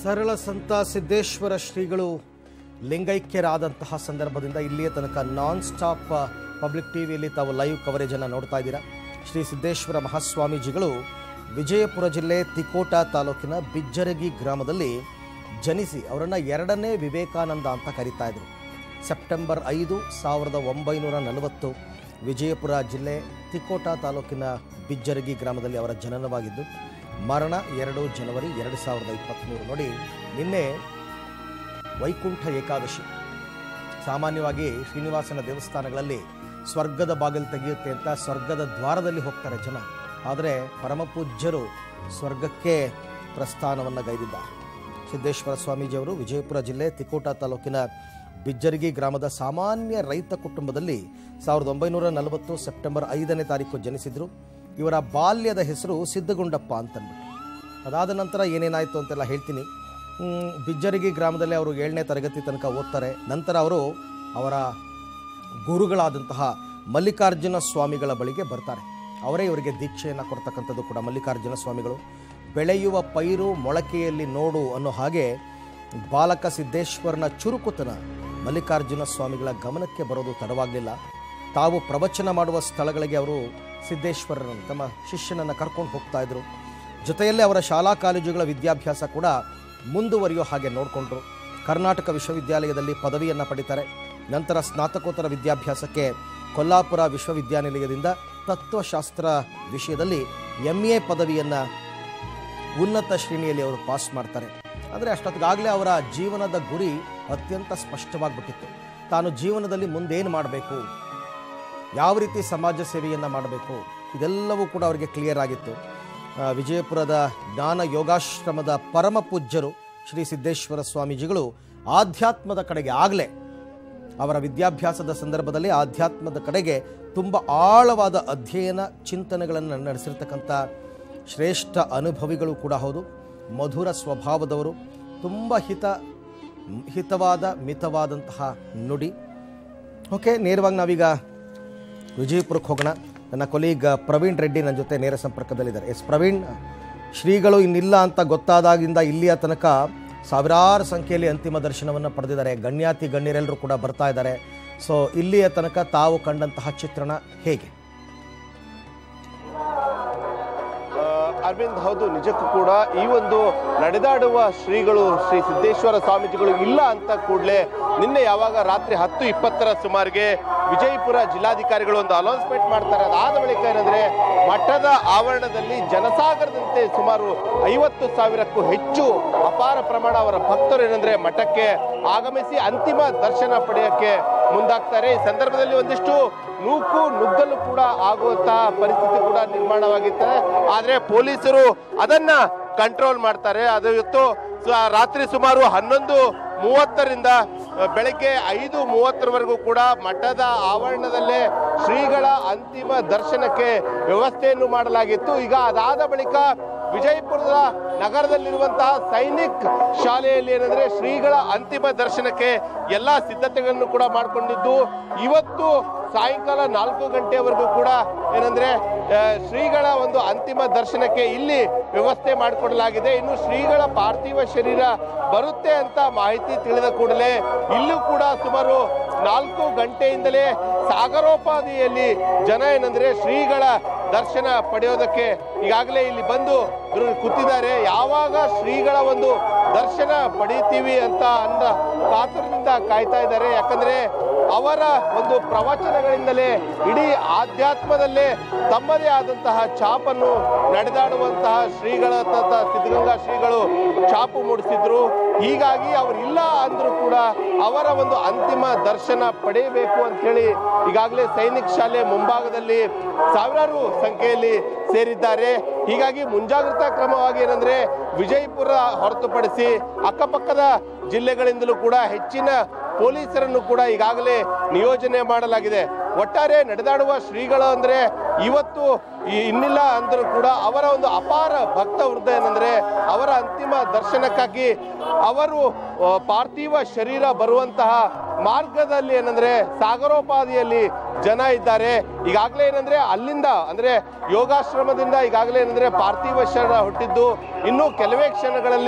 A: ಸರಳ ಸಂತ ಸಿದ್ದೇಶ್ವರ ಶ್ರೀಗಳು ಲಿಂಗೈಕ್ಯರಾದಂತಹ ಸಂದರ್ಭದಿಂದ ಇಲ್ಲಿಯ ತನಕ ನಾನ್ ಸ್ಟಾಪ್ ಪಬ್ಲಿಕ್ ಟಿವಿಯಲ್ಲಿ ತಾವು ಲೈವ್ ಕವರೇಜನ್ನು ನೋಡ್ತಾ ಇದ್ದೀರಾ ಶ್ರೀ ಸಿದ್ದೇಶ್ವರ ಮಹಾಸ್ವಾಮೀಜಿಗಳು ವಿಜಯಪುರ ಜಿಲ್ಲೆ ತಿಕೋಟ ತಾಲೂಕಿನ ಬಿಜ್ಜರಗಿ ಗ್ರಾಮದಲ್ಲಿ ಜನಿಸಿ ಅವರನ್ನು ಎರಡನೇ ವಿವೇಕಾನಂದ ಅಂತ ಕರೀತಾ ಇದ್ರು ಸೆಪ್ಟೆಂಬರ್ ಐದು ಸಾವಿರದ ಒಂಬೈನೂರ ನಲವತ್ತು ವಿಜಯಪುರ ಜಿಲ್ಲೆ ತಿಕೋಟ ತಾಲೂಕಿನ ಬಿಜ್ಜರಗಿ ಗ್ರಾಮದಲ್ಲಿ ಅವರ ಜನನವಾಗಿದ್ದು ಮರಣ ಎರಡು ಜನವರಿ ಎರಡು ಸಾವಿರದ ಇಪ್ಪತ್ತ್ಮೂರು ನೋಡಿ ನಿನ್ನೆ ವೈಕುಂಠ ಏಕಾದಶಿ ಸಾಮಾನ್ಯವಾಗಿ ಶ್ರೀನಿವಾಸನ ದೇವಸ್ಥಾನಗಳಲ್ಲಿ ಸ್ವರ್ಗದ ಬಾಗಿಲು ತೆಗೆಯುತ್ತೆ ಅಂತ ಸ್ವರ್ಗದ ದ್ವಾರದಲ್ಲಿ ಹೋಗ್ತಾರೆ ಜನ ಆದರೆ ಪರಮಪೂಜ್ಯರು ಸ್ವರ್ಗಕ್ಕೆ ಪ್ರಸ್ಥಾನವನ್ನು ಗೈದಿದ್ದಾರೆ ಸಿದ್ದೇಶ್ವರ ಸ್ವಾಮೀಜಿಯವರು ವಿಜಯಪುರ ಜಿಲ್ಲೆ ತಿಕೋಟ ತಾಲೂಕಿನ ಬಿಜ್ಜರಗಿ ಗ್ರಾಮದ ಸಾಮಾನ್ಯ ರೈತ ಕುಟುಂಬದಲ್ಲಿ ಸಾವಿರದ ಒಂಬೈನೂರ ನಲವತ್ತು ಸೆಪ್ಟೆಂಬರ್ ಐದನೇ ತಾರೀಕು ಜನಿಸಿದ್ರು ಇವರ ಬಾಲ್ಯದ ಹೆಸರು ಸಿದ್ದಗುಂಡಪ್ಪ ಅಂತಂದ್ಬಿಟ್ಟು ಅದಾದ ನಂತರ ಏನೇನಾಯಿತು ಅಂತೆಲ್ಲ ಹೇಳ್ತೀನಿ ಹ್ಮ್, ಬಿಜ್ಜರಗಿ ಗ್ರಾಮದಲ್ಲಿ ಅವರು ಏಳನೇ ತರಗತಿ ತನಕ ಓದ್ತಾರೆ ನಂತರ ಅವರು ಅವರ ಗುರುಗಳಾದಂತಹ ಮಲ್ಲಿಕಾರ್ಜುನ ಸ್ವಾಮಿಗಳ ಬಳಿಗೆ ಬರ್ತಾರೆ ಅವರೇ ಇವರಿಗೆ ದೀಕ್ಷೆಯನ್ನು ಕೊಡ್ತಕ್ಕಂಥದ್ದು ಕೂಡ ಮಲ್ಲಿಕಾರ್ಜುನ ಸ್ವಾಮಿಗಳು ಬೆಳೆಯುವ ಪೈರು ಮೊಳಕೆಯಲ್ಲಿ ನೋಡು ಅನ್ನೋ ಹಾಗೆ ಬಾಲಕ ಸಿದ್ದೇಶ್ವರನ ಚುರುಕುತನ ಮಲ್ಲಿಕಾರ್ಜುನ ಸ್ವಾಮಿಗಳ ಗಮನಕ್ಕೆ ಬರೋದು ತಡವಾಗಲಿಲ್ಲ ತಾವು ಪ್ರವಚನ ಮಾಡುವ ಸ್ಥಳಗಳಿಗೆ ಅವರು ಸಿದ್ದೇಶ್ವರರನ್ನು ತಮ್ಮ ಶಿಷ್ಯನನ್ನು ಕರ್ಕೊಂಡು ಹೋಗ್ತಾ ಇದ್ರು ಜೊತೆಯಲ್ಲೇ ಅವರ ಶಾಲಾ ಕಾಲೇಜುಗಳ ವಿದ್ಯಾಭ್ಯಾಸ ಕೂಡ ಮುಂದುವರಿಯೋ ಹಾಗೆ ನೋಡಿಕೊಂಡ್ರು ಕರ್ನಾಟಕ ವಿಶ್ವವಿದ್ಯಾಲಯದಲ್ಲಿ ಪದವಿಯನ್ನು ಪಡಿತಾರೆ ನಂತರ ಸ್ನಾತಕೋತ್ತರ ವಿದ್ಯಾಭ್ಯಾಸಕ್ಕೆ ಕೊಲ್ಲಾಪುರ ವಿಶ್ವವಿದ್ಯಾನಿಲಯದಿಂದ ತತ್ವಶಾಸ್ತ್ರ ವಿಷಯದಲ್ಲಿ ಎಂ ಎ ಪದವಿಯನ್ನು ಉನ್ನತ ಶ್ರೇಣಿಯಲ್ಲಿ ಅವರು ಪಾಸ್ ಮಾಡ್ತಾರೆ ಅಂದರೆ ಅಷ್ಟೊತ್ತಿಗಾಗಲೇ ಅವರ ಜೀವನದ ಗುರಿ ಅತ್ಯಂತ ಸ್ಪಷ್ಟವಾಗಿಬಿಟ್ಟಿತ್ತು ತಾನು ಜೀವನದಲ್ಲಿ ಮುಂದೇನು ಮಾಡಬೇಕು ಯಾವ ರೀತಿ ಸಮಾಜ ಸೇವೆಯನ್ನು ಮಾಡಬೇಕು ಇದೆಲ್ಲವೂ ಕೂಡ ಅವರಿಗೆ ಕ್ಲಿಯರ್ ಆಗಿತ್ತು ಆ, ವಿಜಯಪುರದ ಜ್ಞಾನ ಯೋಗಾಶ್ರಮದ ಪರಮ ಪೂಜ್ಯರು ಶ್ರೀ ಸಿದ್ದೇಶ್ವರ ಸ್ವಾಮೀಜಿಗಳು ಆಧ್ಯಾತ್ಮದ ಕಡೆಗೆ ಆಗಲೇ ಅವರ ವಿದ್ಯಾಭ್ಯಾಸದ ಸಂದರ್ಭದಲ್ಲಿ ಆಧ್ಯಾತ್ಮದ ಕಡೆಗೆ ತುಂಬ ಆಳವಾದ ಅಧ್ಯಯನ ಚಿಂತನೆಗಳನ್ನು ನಡೆಸಿರ್ತಕ್ಕಂಥ ಶ್ರೇಷ್ಠ ಅನುಭವಿಗಳು ಕೂಡ ಹೌದು ಮಧುರ ಸ್ವಭಾವದವರು ತುಂಬ ಹಿತ ಹಿತವಾದ ಮಿತವಾದಂತಹ ನುಡಿ ಓಕೆ ನೇರವಾಗಿ ನಾವೀಗ ವಿಜಯಪುರಕ್ಕೆ ಹೋಗೋಣ ನನ್ನ ಕೊಲೀಗ್ ಪ್ರವೀಣ್ ರೆಡ್ಡಿ ನನ್ನ ಜೊತೆ ನೇರ ಸಂಪರ್ಕದಲ್ಲಿದ್ದಾರೆ ಎಸ್ ಪ್ರವೀಣ್ ಶ್ರೀಗಳು ಇನ್ನಿಲ್ಲ ಅಂತ ಗೊತ್ತಾದಾಗಿಂದ ಇಲ್ಲಿಯ ತನಕ ಸಾವಿರಾರು ಸಂಖ್ಯೆಯಲ್ಲಿ ಅಂತಿಮ ದರ್ಶನವನ್ನು ಪಡೆದಿದ್ದಾರೆ ಗಣ್ಯಾತಿ ಗಣ್ಯರೆಲ್ಲರೂ ಕೂಡ ಬರ್ತಾ ಇದ್ದಾರೆ ಸೊ ಇಲ್ಲಿಯ ತನಕ ತಾವು ಕಂಡಂತಹ ಚಿತ್ರಣ ಹೇಗೆ
B: ಆ, ಅರವಿಂದ್ ಹೌದು ನಿಜಕ್ಕೂ ಕೂಡ ಈ ಒಂದು ನಡೆದಾಡುವ ಶ್ರೀಗಳು ಶ್ರೀ ಸಿದ್ದೇಶ್ವರ ಸ್ವಾಮೀಜಿಗಳು ಇಲ್ಲ ಅಂತ ಕೂಡಲೇ ನಿನ್ನೆ ಯಾವಾಗ ರಾತ್ರಿ ಹತ್ತು ಇಪ್ಪತ್ತರ ಸುಮಾರಿಗೆ ವಿಜಯಪುರ ಜಿಲ್ಲಾಧಿಕಾರಿಗಳು ಒಂದು ಅನೌನ್ಸ್ಮೆಂಟ್ ಮಾಡ್ತಾರೆ ಅದಾದ ಬಳಿಕ ಏನಂದ್ರೆ ಮಠದ ಆವರಣದಲ್ಲಿ ಜನಸಾಗರದಂತೆ ಸುಮಾರು ಐವತ್ತು ಸಾವಿರಕ್ಕೂ ಹೆಚ್ಚು ಅಪಾರ ಪ್ರಮಾಣ ಅವರ ಭಕ್ತರು ಏನಂದ್ರೆ ಮಠಕ್ಕೆ ಆಗಮಿಸಿ ಅಂತಿಮ ದರ್ಶನ ಪಡೆಯಕ್ಕೆ ಮುಂದಾಗ್ತಾರೆ ಈ ಸಂದರ್ಭದಲ್ಲಿ ಒಂದಿಷ್ಟು ನೂಕು ನುಗ್ಗಲು ಕೂಡ ಆಗುವಂತಹ ಪರಿಸ್ಥಿತಿ ಕೂಡ ನಿರ್ಮಾಣವಾಗಿರ್ತದೆ ಆದ್ರೆ ಪೊಲೀಸರು ಅದನ್ನ ಕಂಟ್ರೋಲ್ ಮಾಡ್ತಾರೆ ಅದು ಇವತ್ತು ಸ- ರಾತ್ರಿ ಸುಮಾರು ಹನ್ನೊಂದು ಮೂವತ್ತರಿಂದ ಅ, ಬೆಳಗ್ಗೆ ಐದು ಮೂವತ್ತರವರೆಗೂ ಕೂಡ ಮಠದ ಆವರಣದಲ್ಲೇ ಶ್ರೀಗಳ ಅಂತಿಮ ದರ್ಶನಕ್ಕೆ ವ್ಯವಸ್ಥೆಯನ್ನು ಮಾಡಲಾಗಿತ್ತು ಈಗ ಅದಾದ ಬಳಿಕ ವಿಜಯಪುರದ ನಗರದಲ್ಲಿರುವಂತಹ ಸೈನಿಕ್ ಶಾಲೆಯಲ್ಲಿ ಏನಂದ್ರೆ ಶ್ರೀಗಳ ಅಂತಿಮ ದರ್ಶನಕ್ಕೆ ಎಲ್ಲಾ ಸಿದ್ಧತೆಗಳನ್ನು ಕೂಡ ಮಾಡಿಕೊಂಡಿದ್ದು ಇವತ್ತು ಸಾಯಂಕಾಲ ನಾಲ್ಕು ಗಂಟೆವರೆಗೂ ಕೂಡ ಏನಂದ್ರೆ ಆ, ಶ್ರೀಗಳ ಒಂದು ಅಂತಿಮ ದರ್ಶನಕ್ಕೆ ಇಲ್ಲಿ ವ್ಯವಸ್ಥೆ ಮಾಡಿಕೊಡಲಾಗಿದೆ ಇನ್ನು ಶ್ರೀಗಳ ಪಾರ್ಥಿವ ಶರೀರ ಬರುತ್ತೆ ಅಂತ ಮಾಹಿತಿ ತಿಳಿದ ಕೂಡಲೇ ಇಲ್ಲೂ ಕೂಡ ಸುಮಾರು ನಾಲ್ಕು ಗಂಟೆಯಿಂದಲೇ ಸಾಗರೋಪಾದಿಯಲ್ಲಿ ಜನ ಏನಂದ್ರೆ ಶ್ರೀಗಳ ದರ್ಶನ ಪಡೆಯೋದಕ್ಕೆ ಈಗಾಗಲೇ ಇಲ್ಲಿ ಬಂದು ದ್ರು- ಕೂತಿದ್ದಾರೆ ಯಾವಾಗ ಶ್ರೀಗಳ ಒಂದು ದರ್ಶನ ಪಡೀತೀವಿ ಅಂತ ಅಂದ ಕಾತುರದಿಂದ ಕಾಯ್ತಾ ಇದ್ದಾರೆ ಯಾಕಂದ್ರೆ ಅವರ ಒಂದು ಪ್ರವಚನಗಳಿಂದಲೇ ಇಡೀ ಆಧ್ಯಾತ್ಮದಲ್ಲೇ ತಮ್ಮದೇ ಆದಂತಹ ಛಾಪನ್ನು ನಡೆದಾಡುವಂತಹ ಶ್ರೀಗಳ ತ- ಸಿದ್ಧಗಂಗಾ ಶ್ರೀಗಳು ಛಾಪು ಮೂಡಿಸಿದ್ರು ಹೀಗಾಗಿ ಅವರಿಲ್ಲ ಅಂದ್ರೂ ಕೂಡ ಅವರ ಒಂದು ಅಂತಿಮ ದರ್ಶನ ಪಡೆಯಬೇಕು ಅಂತ ಹೇಳಿ ಈಗಾಗಲೇ ಸೈನಿಕ ಶಾಲೆ ಮುಂಭಾಗದಲ್ಲಿ ಸಾವಿರಾರು ಸಂಖ್ಯೆಯಲ್ಲಿ ಸೇರಿದ್ದಾರೆ ಹೀಗಾಗಿ ಮುಂಜಾಗ್ರತಾ ಕ್ರಮವಾಗಿ ಏನಂದ್ರೆ ವಿಜಯಪುರ ಹೊರತುಪಡಿಸಿ ಅಕ್ಕಪಕ್ಕದ ಜಿಲ್ಲೆಗಳಿಂದಲೂ ಕೂಡ ಹೆಚ್ಚಿನ ಪೊಲೀಸರನ್ನು ಕೂಡ ಈಗಾಗಲೇ ನಿಯೋಜನೆ ಮಾಡಲಾಗಿದೆ ಒಟ್ಟಾರೆ ನಡೆದಾಡುವ ಶ್ರೀಗಳು ಅಂದ್ರೆ ಇವತ್ತು ಈ- ಇನ್ನಿಲ್ಲ ಅಂದರೂ ಕೂಡ ಅವರ ಒಂದು ಅಪಾರ ಭಕ್ತ ವೃದ್ಧ ಏನಂದ್ರೆ ಅವರ ಅಂತಿಮ ದರ್ಶನಕ್ಕಾಗಿ ಅವರು ಆ, ಪಾರ್ಥಿವ ಶರೀರ ಬರುವಂತಹ ಮಾರ್ಗದಲ್ಲಿ ಏನಂದ್ರೆ ಸಾಗರೋಪಾದಿಯಲ್ಲಿ ಜನ ಇದ್ದಾರೆ ಈಗಾಗಲೇ ಏನಂದ್ರೆ ಅಲ್ಲಿಂದ ಅಂದ್ರೆ ಯೋಗಾಶ್ರಮದಿಂದ ಈಗಾಗಲೇ ಏನಂದ್ರೆ ಪಾರ್ಥಿವ ಶರೀರ ಹುಟ್ಟಿದ್ದು ಇನ್ನು ಕೆಲವೇ ಕ್ಷಣಗಳಲ್ಲಿ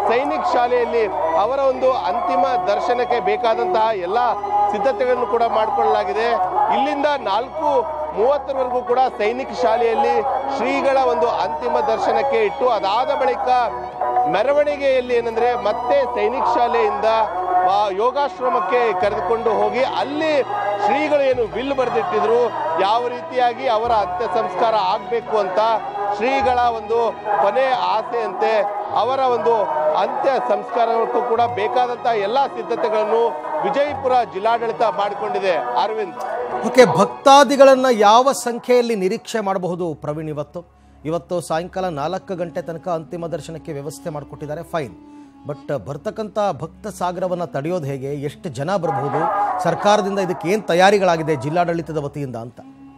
B: ಸೈನಿಕ್ ಶಾಲೆಯಲ್ಲಿ ಅವರ ಒಂದು ಅಂತಿಮ ದರ್ಶನಕ್ಕೆ ಬೇಕಾದಂತಹ ಎಲ್ಲ ಸಿದ್ಧತೆಗಳನ್ನು ಕೂಡ ಮಾಡಿಕೊಳ್ಳಲಾಗಿದೆ ಇಲ್ಲಿಂದ ನಾಲ್ಕು ಮೂವತ್ತರವರೆಗೂ ಕೂಡ ಸೈನಿಕ್ ಶಾಲೆಯಲ್ಲಿ ಶ್ರೀಗಳ ಒಂದು ಅಂತಿಮ ದರ್ಶನಕ್ಕೆ ಇಟ್ಟು ಅದಾದ ಬಳಿಕ ಮೆರವಣಿಗೆಯಲ್ಲಿ ಏನಂದ್ರೆ ಮತ್ತೆ ಸೈನಿಕ್ ಶಾಲೆಯಿಂದ ಆ, ಯೋಗಾಶ್ರಮಕ್ಕೆ ಕರೆದುಕೊಂಡು ಹೋಗಿ ಅಲ್ಲಿ ಶ್ರೀಗಳು ಏನು ವಿಲ್ ಬರೆದಿಟ್ಟಿದ್ರು ಯಾವ ರೀತಿಯಾಗಿ ಅವರ ಅಂತ್ಯ ಸಂಸ್ಕಾರ ಆಗಬೇಕು ಅಂತ ಶ್ರೀಗಳ ಒಂದು ಕೊನೆ ಆಸೆಯಂತೆ ಅವರ ಒಂದು ಅಂತ್ಯ ಸಂಸ್ಕಾರಕ್ಕೂ ಕೂಡ ಬೇಕಾದಂತಹ ಎಲ್ಲ ಸಿದ್ಧತೆಗಳನ್ನು ವಿಜಯಪುರ ಜಿಲ್ಲಾಡಳಿತ ಮಾಡಿಕೊಂಡಿದೆ ಅರವಿಂದ್
A: ಓಕೆ ಭಕ್ತಾದಿಗಳನ್ನ ಯಾವ ಸಂಖ್ಯೆಯಲ್ಲಿ ನಿರೀಕ್ಷೆ ಮಾಡಬಹುದು ಪ್ರವೀಣ್ ಇವತ್ತು ಇವತ್ತು ಸಾಯಂಕಾಲ ನಾಲ್ಕು ಗಂಟೆ ತನಕ ಅಂತಿಮ ದರ್ಶನಕ್ಕೆ ವ್ಯವಸ್ಥೆ ಮಾಡಿಕೊಟ್ಟಿದ್ದಾರೆ ಫೈನ್ ಬಟ್ ಬರ್ತಕ್ಕಂಥ ಭಕ್ತ ಸಾಗರವನ್ನು ತಡೆಯೋದು ಹೇಗೆ ಎಷ್ಟು ಜನ ಬರಬಹುದು ಸರ್ಕಾರದಿಂದ ಇದಕ್ಕೆ ಏನು ತಯಾರಿಗಳಾಗಿದೆ ಜಿಲ್ಲಾಡಳಿತದ ವತಿಯಿಂದ ಅಂತ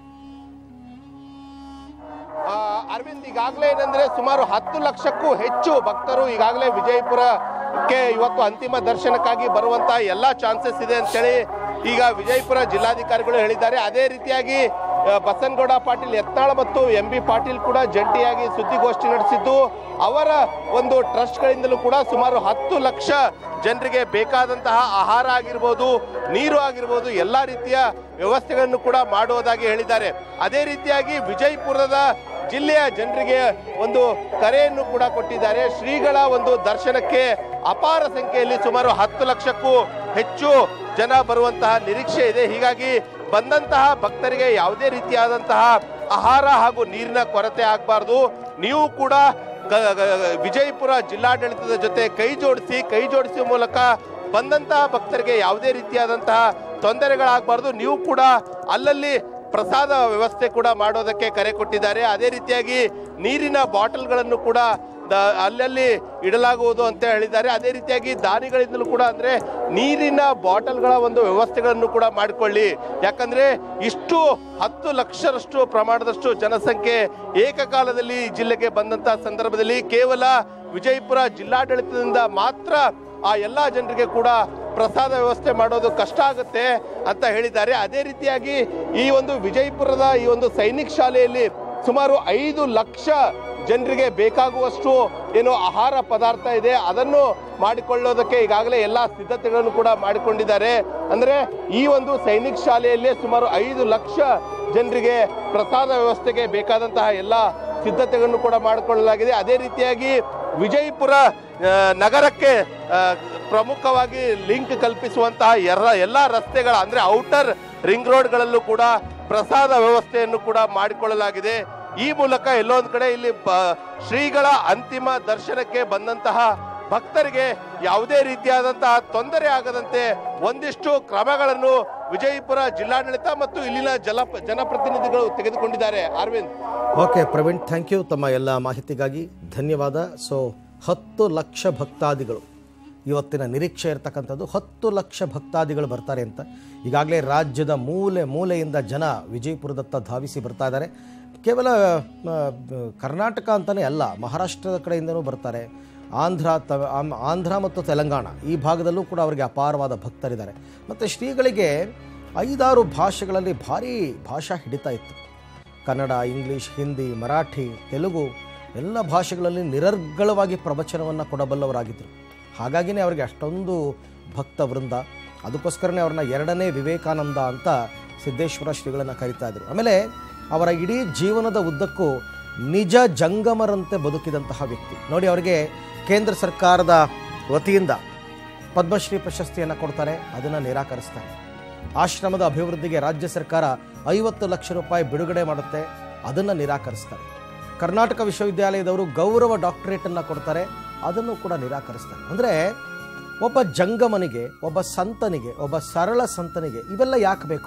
B: ಆ, ಅರವಿಂದ್ ಈಗಾಗಲೇ ಏನಂದ್ರೆ ಸುಮಾರು ಹತ್ತು ಲಕ್ಷಕ್ಕೂ ಹೆಚ್ಚು ಭಕ್ತರು ಈಗಾಗಲೇ ವಿಜಯಪುರಕ್ಕೆ ಇವತ್ತು ಅಂತಿಮ ದರ್ಶನಕ್ಕಾಗಿ ಬರುವಂತ ಎಲ್ಲಾ ಚಾನ್ಸಸ್ ಇದೆ ಅಂತೇಳಿ ಈಗ ವಿಜಯಪುರ ಜಿಲ್ಲಾಧಿಕಾರಿಗಳು ಹೇಳಿದ್ದಾರೆ ಅದೇ ರೀತಿಯಾಗಿ ಆ, ಬಸನಗೌಡ ಪಾಟೀಲ್ ಯತ್ನಾಳ್ ಮತ್ತು ಎಂ ಬಿ ಪಾಟೀಲ್ ಕೂಡ ಜಂಟಿಯಾಗಿ ಸುದ್ದಿಗೋಷ್ಠಿ ನಡೆಸಿದ್ದು ಅವರ ಒಂದು ಟ್ರಸ್ಟ್ಗಳಿಂದಲೂ ಕೂಡ ಸುಮಾರು ಹತ್ತು ಲಕ್ಷ ಜನರಿಗೆ ಬೇಕಾದಂತಹ ಆಹಾರ ಆಗಿರ್ಬೋದು ನೀರು ಆಗಿರ್ಬೋದು ಎಲ್ಲಾ ರೀತಿಯ ವ್ಯವಸ್ಥೆಗಳನ್ನು ಕೂಡ ಮಾಡುವುದಾಗಿ ಹೇಳಿದ್ದಾರೆ ಅದೇ ರೀತಿಯಾಗಿ ವಿಜಯಪುರದ ಜಿಲ್ಲೆಯ ಜನರಿಗೆ ಒಂದು ಕರೆಯನ್ನು ಕೂಡ ಕೊಟ್ಟಿದ್ದಾರೆ ಶ್ರೀಗಳ ಒಂದು ದರ್ಶನಕ್ಕೆ ಅಪಾರ ಸಂಖ್ಯೆಯಲ್ಲಿ ಸುಮಾರು ಹತ್ತು ಲಕ್ಷಕ್ಕೂ ಹೆಚ್ಚು ಜನ ಬರುವಂತಹ ನಿರೀಕ್ಷೆ ಇದೆ ಹೀಗಾಗಿ ಬಂದಂತಹ ಭಕ್ತರಿಗೆ ಯಾವುದೇ ರೀತಿಯಾದಂತಹ ಆಹಾರ ಹಾಗೂ ನೀರಿನ ಕೊರತೆ ಆಗಬಾರ್ದು ನೀವು ಕೂಡ ಗ- ಗ- ವಿಜಯಪುರ ಜಿಲ್ಲಾಡಳಿತದ ಜೊತೆ ಕೈ ಜೋಡಿಸಿ ಕೈ ಜೋಡಿಸುವ ಮೂಲಕ ಬಂದಂತಹ ಭಕ್ತರಿಗೆ ಯಾವುದೇ ರೀತಿಯಾದಂತಹ ತೊಂದರೆಗಳಾಗಬಾರ್ದು ನೀವು ಕೂಡ ಅಲ್ಲಲ್ಲಿ ಪ್ರಸಾದ ವ್ಯವಸ್ಥೆ ಕೂಡ ಮಾಡೋದಕ್ಕೆ ಕರೆ ಕೊಟ್ಟಿದ್ದಾರೆ ಅದೇ ರೀತಿಯಾಗಿ ನೀರಿನ ಬಾಟಲ್ಗಳನ್ನು ಕೂಡ ದ- ಅಲ್ಲಲ್ಲಿ ಇಡಲಾಗುವುದು ಅಂತ ಹೇಳಿದ್ದಾರೆ ಅದೇ ರೀತಿಯಾಗಿ ದಾನಿಗಳಿಂದಲೂ ಕೂಡ ಅಂದ್ರೆ ನೀರಿನ ಬಾಟಲ್ಗಳ ಒಂದು ವ್ಯವಸ್ಥೆಗಳನ್ನು ಕೂಡ ಮಾಡಿಕೊಳ್ಳಿ ಯಾಕಂದ್ರೆ ಇಷ್ಟು ಹತ್ತು ಲಕ್ಷರಷ್ಟು ಪ್ರಮಾಣದಷ್ಟು ಜನಸಂಖ್ಯೆ ಏಕಕಾಲದಲ್ಲಿ ಈ ಜಿಲ್ಲೆಗೆ ಬಂದಂತಹ ಸಂದರ್ಭದಲ್ಲಿ ಕೇವಲ ವಿಜಯಪುರ ಜಿಲ್ಲಾಡಳಿತದಿಂದ ಮಾತ್ರ ಆ ಎಲ್ಲ ಜನರಿಗೆ ಕೂಡ ಪ್ರಸಾದ ವ್ಯವಸ್ಥೆ ಮಾಡೋದು ಕಷ್ಟ ಆಗುತ್ತೆ ಅಂತ ಹೇಳಿದ್ದಾರೆ ಅದೇ ರೀತಿಯಾಗಿ ಈ ಒಂದು ವಿಜಯಪುರದ ಈ ಒಂದು ಸೈನಿಕ್ ಶಾಲೆಯಲ್ಲಿ ಸುಮಾರು ಐದು ಲಕ್ಷ ಜನರಿಗೆ ಬೇಕಾಗುವಷ್ಟು ಏನು ಆಹಾರ ಪದಾರ್ಥ ಇದೆ ಅದನ್ನು ಮಾಡಿಕೊಳ್ಳೋದಕ್ಕೆ ಈಗಾಗಲೇ ಎಲ್ಲ ಸಿದ್ಧತೆಗಳನ್ನು ಕೂಡ ಮಾಡಿಕೊಂಡಿದ್ದಾರೆ ಅಂದ್ರೆ ಈ ಒಂದು ಸೈನಿಕ್ ಶಾಲೆಯಲ್ಲೇ ಸುಮಾರು ಐದು ಲಕ್ಷ ಜನರಿಗೆ ಪ್ರಸಾದ ವ್ಯವಸ್ಥೆಗೆ ಬೇಕಾದಂತಹ ಎಲ್ಲ ಸಿದ್ಧತೆಗಳನ್ನು ಕೂಡ ಮಾಡಿಕೊಳ್ಳಲಾಗಿದೆ ಅದೇ ರೀತಿಯಾಗಿ ವಿಜಯಪುರ ಆ, ನಗರಕ್ಕೆ ಆ, ಪ್ರಮುಖವಾಗಿ ಲಿಂಕ್ ಕಲ್ಪಿಸುವಂತಹ ಎರ ಎಲ್ಲ ರಸ್ತೆಗಳ ಅಂದ್ರೆ ಔಟರ್ ರಿಂಗ್ ರೋಡ್ಗಳಲ್ಲೂ ಕೂಡ ಪ್ರಸಾದ ವ್ಯವಸ್ಥೆಯನ್ನು ಕೂಡ ಮಾಡಿಕೊಳ್ಳಲಾಗಿದೆ ಈ ಮೂಲಕ ಎಲ್ಲೊಂದ್ ಕಡೆ ಇಲ್ಲಿ ಬ- ಶ್ರೀಗಳ ಅಂತಿಮ ದರ್ಶನಕ್ಕೆ ಬಂದಂತಹ ಭಕ್ತರಿಗೆ ಯಾವುದೇ ರೀತಿಯಾದಂತಹ ತೊಂದರೆ ಆಗದಂತೆ ಒಂದಿಷ್ಟು ಕ್ರಮಗಳನ್ನು ವಿಜಯಪುರ ಜಿಲ್ಲಾಡಳಿತ ಮತ್ತು ಇಲ್ಲಿನ ಜಲ ಜನಪ್ರತಿನಿಧಿಗಳು ತೆಗೆದುಕೊಂಡಿದ್ದಾರೆ Arvind
A: okay Praveen thank you ತಮ್ಮ ಎಲ್ಲ ಮಾಹಿತಿಗಾಗಿ ಧನ್ಯವಾದ ಸೊ ಹತ್ತು ಲಕ್ಷ ಭಕ್ತಾದಿಗಳು ಇವತ್ತಿನ ನಿರೀಕ್ಷೆ ಇರತಕ್ಕಂಥದ್ದು ಹತ್ತು ಲಕ್ಷ ಭಕ್ತಾದಿಗಳು ಬರ್ತಾರೆ ಅಂತ ಈಗಾಗಲೇ ರಾಜ್ಯದ ಮೂಲೆ ಮೂಲೆಯಿಂದ ಜನ ವಿಜಯಪುರದತ್ತ ಧಾವಿಸಿ ಬರ್ತಾ ಇದ್ದಾರೆ ಕೇವಲ ಆ, ಬ- ಕರ್ನಾಟಕ ಅಂತಲೇ ಅಲ್ಲ ಮಹಾರಾಷ್ಟ್ರದ ಕಡೆಯಿಂದನೂ ಬರ್ತಾರೆ ಆಂಧ್ರ ತ ಆಮ್- ಆಂಧ್ರ ಮತ್ತು ತೆಲಂಗಾಣ ಈ ಭಾಗದಲ್ಲೂ ಕೂಡ ಅವರಿಗೆ ಅಪಾರವಾದ ಭಕ್ತರಿದ್ದಾರೆ ಮತ್ತು ಶ್ರೀಗಳಿಗೆ ಐದಾರು ಭಾಷೆಗಳಲ್ಲಿ ಭಾರೀ ಭಾಷಾ ಹಿಡಿತಾ ಇತ್ತು ಕನ್ನಡ ಇಂಗ್ಲೀಷ್ ಹಿಂದಿ ಮರಾಠಿ ತೆಲುಗು ಎಲ್ಲ ಭಾಷೆಗಳಲ್ಲಿ ನಿರರ್ಗಳವಾಗಿ ಪ್ರವಚನವನ್ನು ಕೊಡಬಲ್ಲವರಾಗಿದ್ದರು ಹಾಗಾಗಿನೇ ಅವರಿಗೆ ಅಷ್ಟೊಂದು ಭಕ್ತ ವೃಂದ ಅದಕ್ಕೋಸ್ಕರನೇ ಅವ್ರನ್ನ ಎರಡನೇ ವಿವೇಕಾನಂದ ಅಂತ ಸಿದ್ದೇಶ್ವರ ಶ್ರೀಗಳನ್ನು ಕರೀತಾ ಇದ್ರು ಆಮೇಲೆ ಅವರ ಇಡೀ ಜೀವನದ ಉದ್ದಕ್ಕೂ ನಿಜ ಜಂಗಮರಂತೆ ಬದುಕಿದಂತಹ ವ್ಯಕ್ತಿ ನೋಡಿ ಅವರಿಗೆ ಕೇಂದ್ರ ಸರ್ಕಾರದ ವತಿಯಿಂದ ಪದ್ಮಶ್ರೀ ಪ್ರಶಸ್ತಿಯನ್ನು ಕೊಡ್ತಾರೆ ಅದನ್ನು ನಿರಾಕರಿಸ್ತಾರೆ ಆಶ್ರಮದ ಅಭಿವೃದ್ಧಿಗೆ ರಾಜ್ಯ ಸರ್ಕಾರ ಐವತ್ತು ಲಕ್ಷ ರೂಪಾಯಿ ಬಿಡುಗಡೆ ಮಾಡುತ್ತೆ ಅದನ್ನು ನಿರಾಕರಿಸ್ತಾರೆ ಕರ್ನಾಟಕ ವಿಶ್ವವಿದ್ಯಾಲಯದವರು ಗೌರವ ಡಾಕ್ಟರೇಟನ್ನು ಕೊಡ್ತಾರೆ ಅದನ್ನು ಕೂಡ ನಿರಾಕರಿಸ್ತಾರೆ ಅಂದರೆ ಒಬ್ಬ ಜಂಗಮನಿಗೆ ಒಬ್ಬ ಸಂತನಿಗೆ ಒಬ್ಬ ಸರಳ ಸಂತನಿಗೆ ಇವೆಲ್ಲ ಯಾಕೆ ಬೇಕು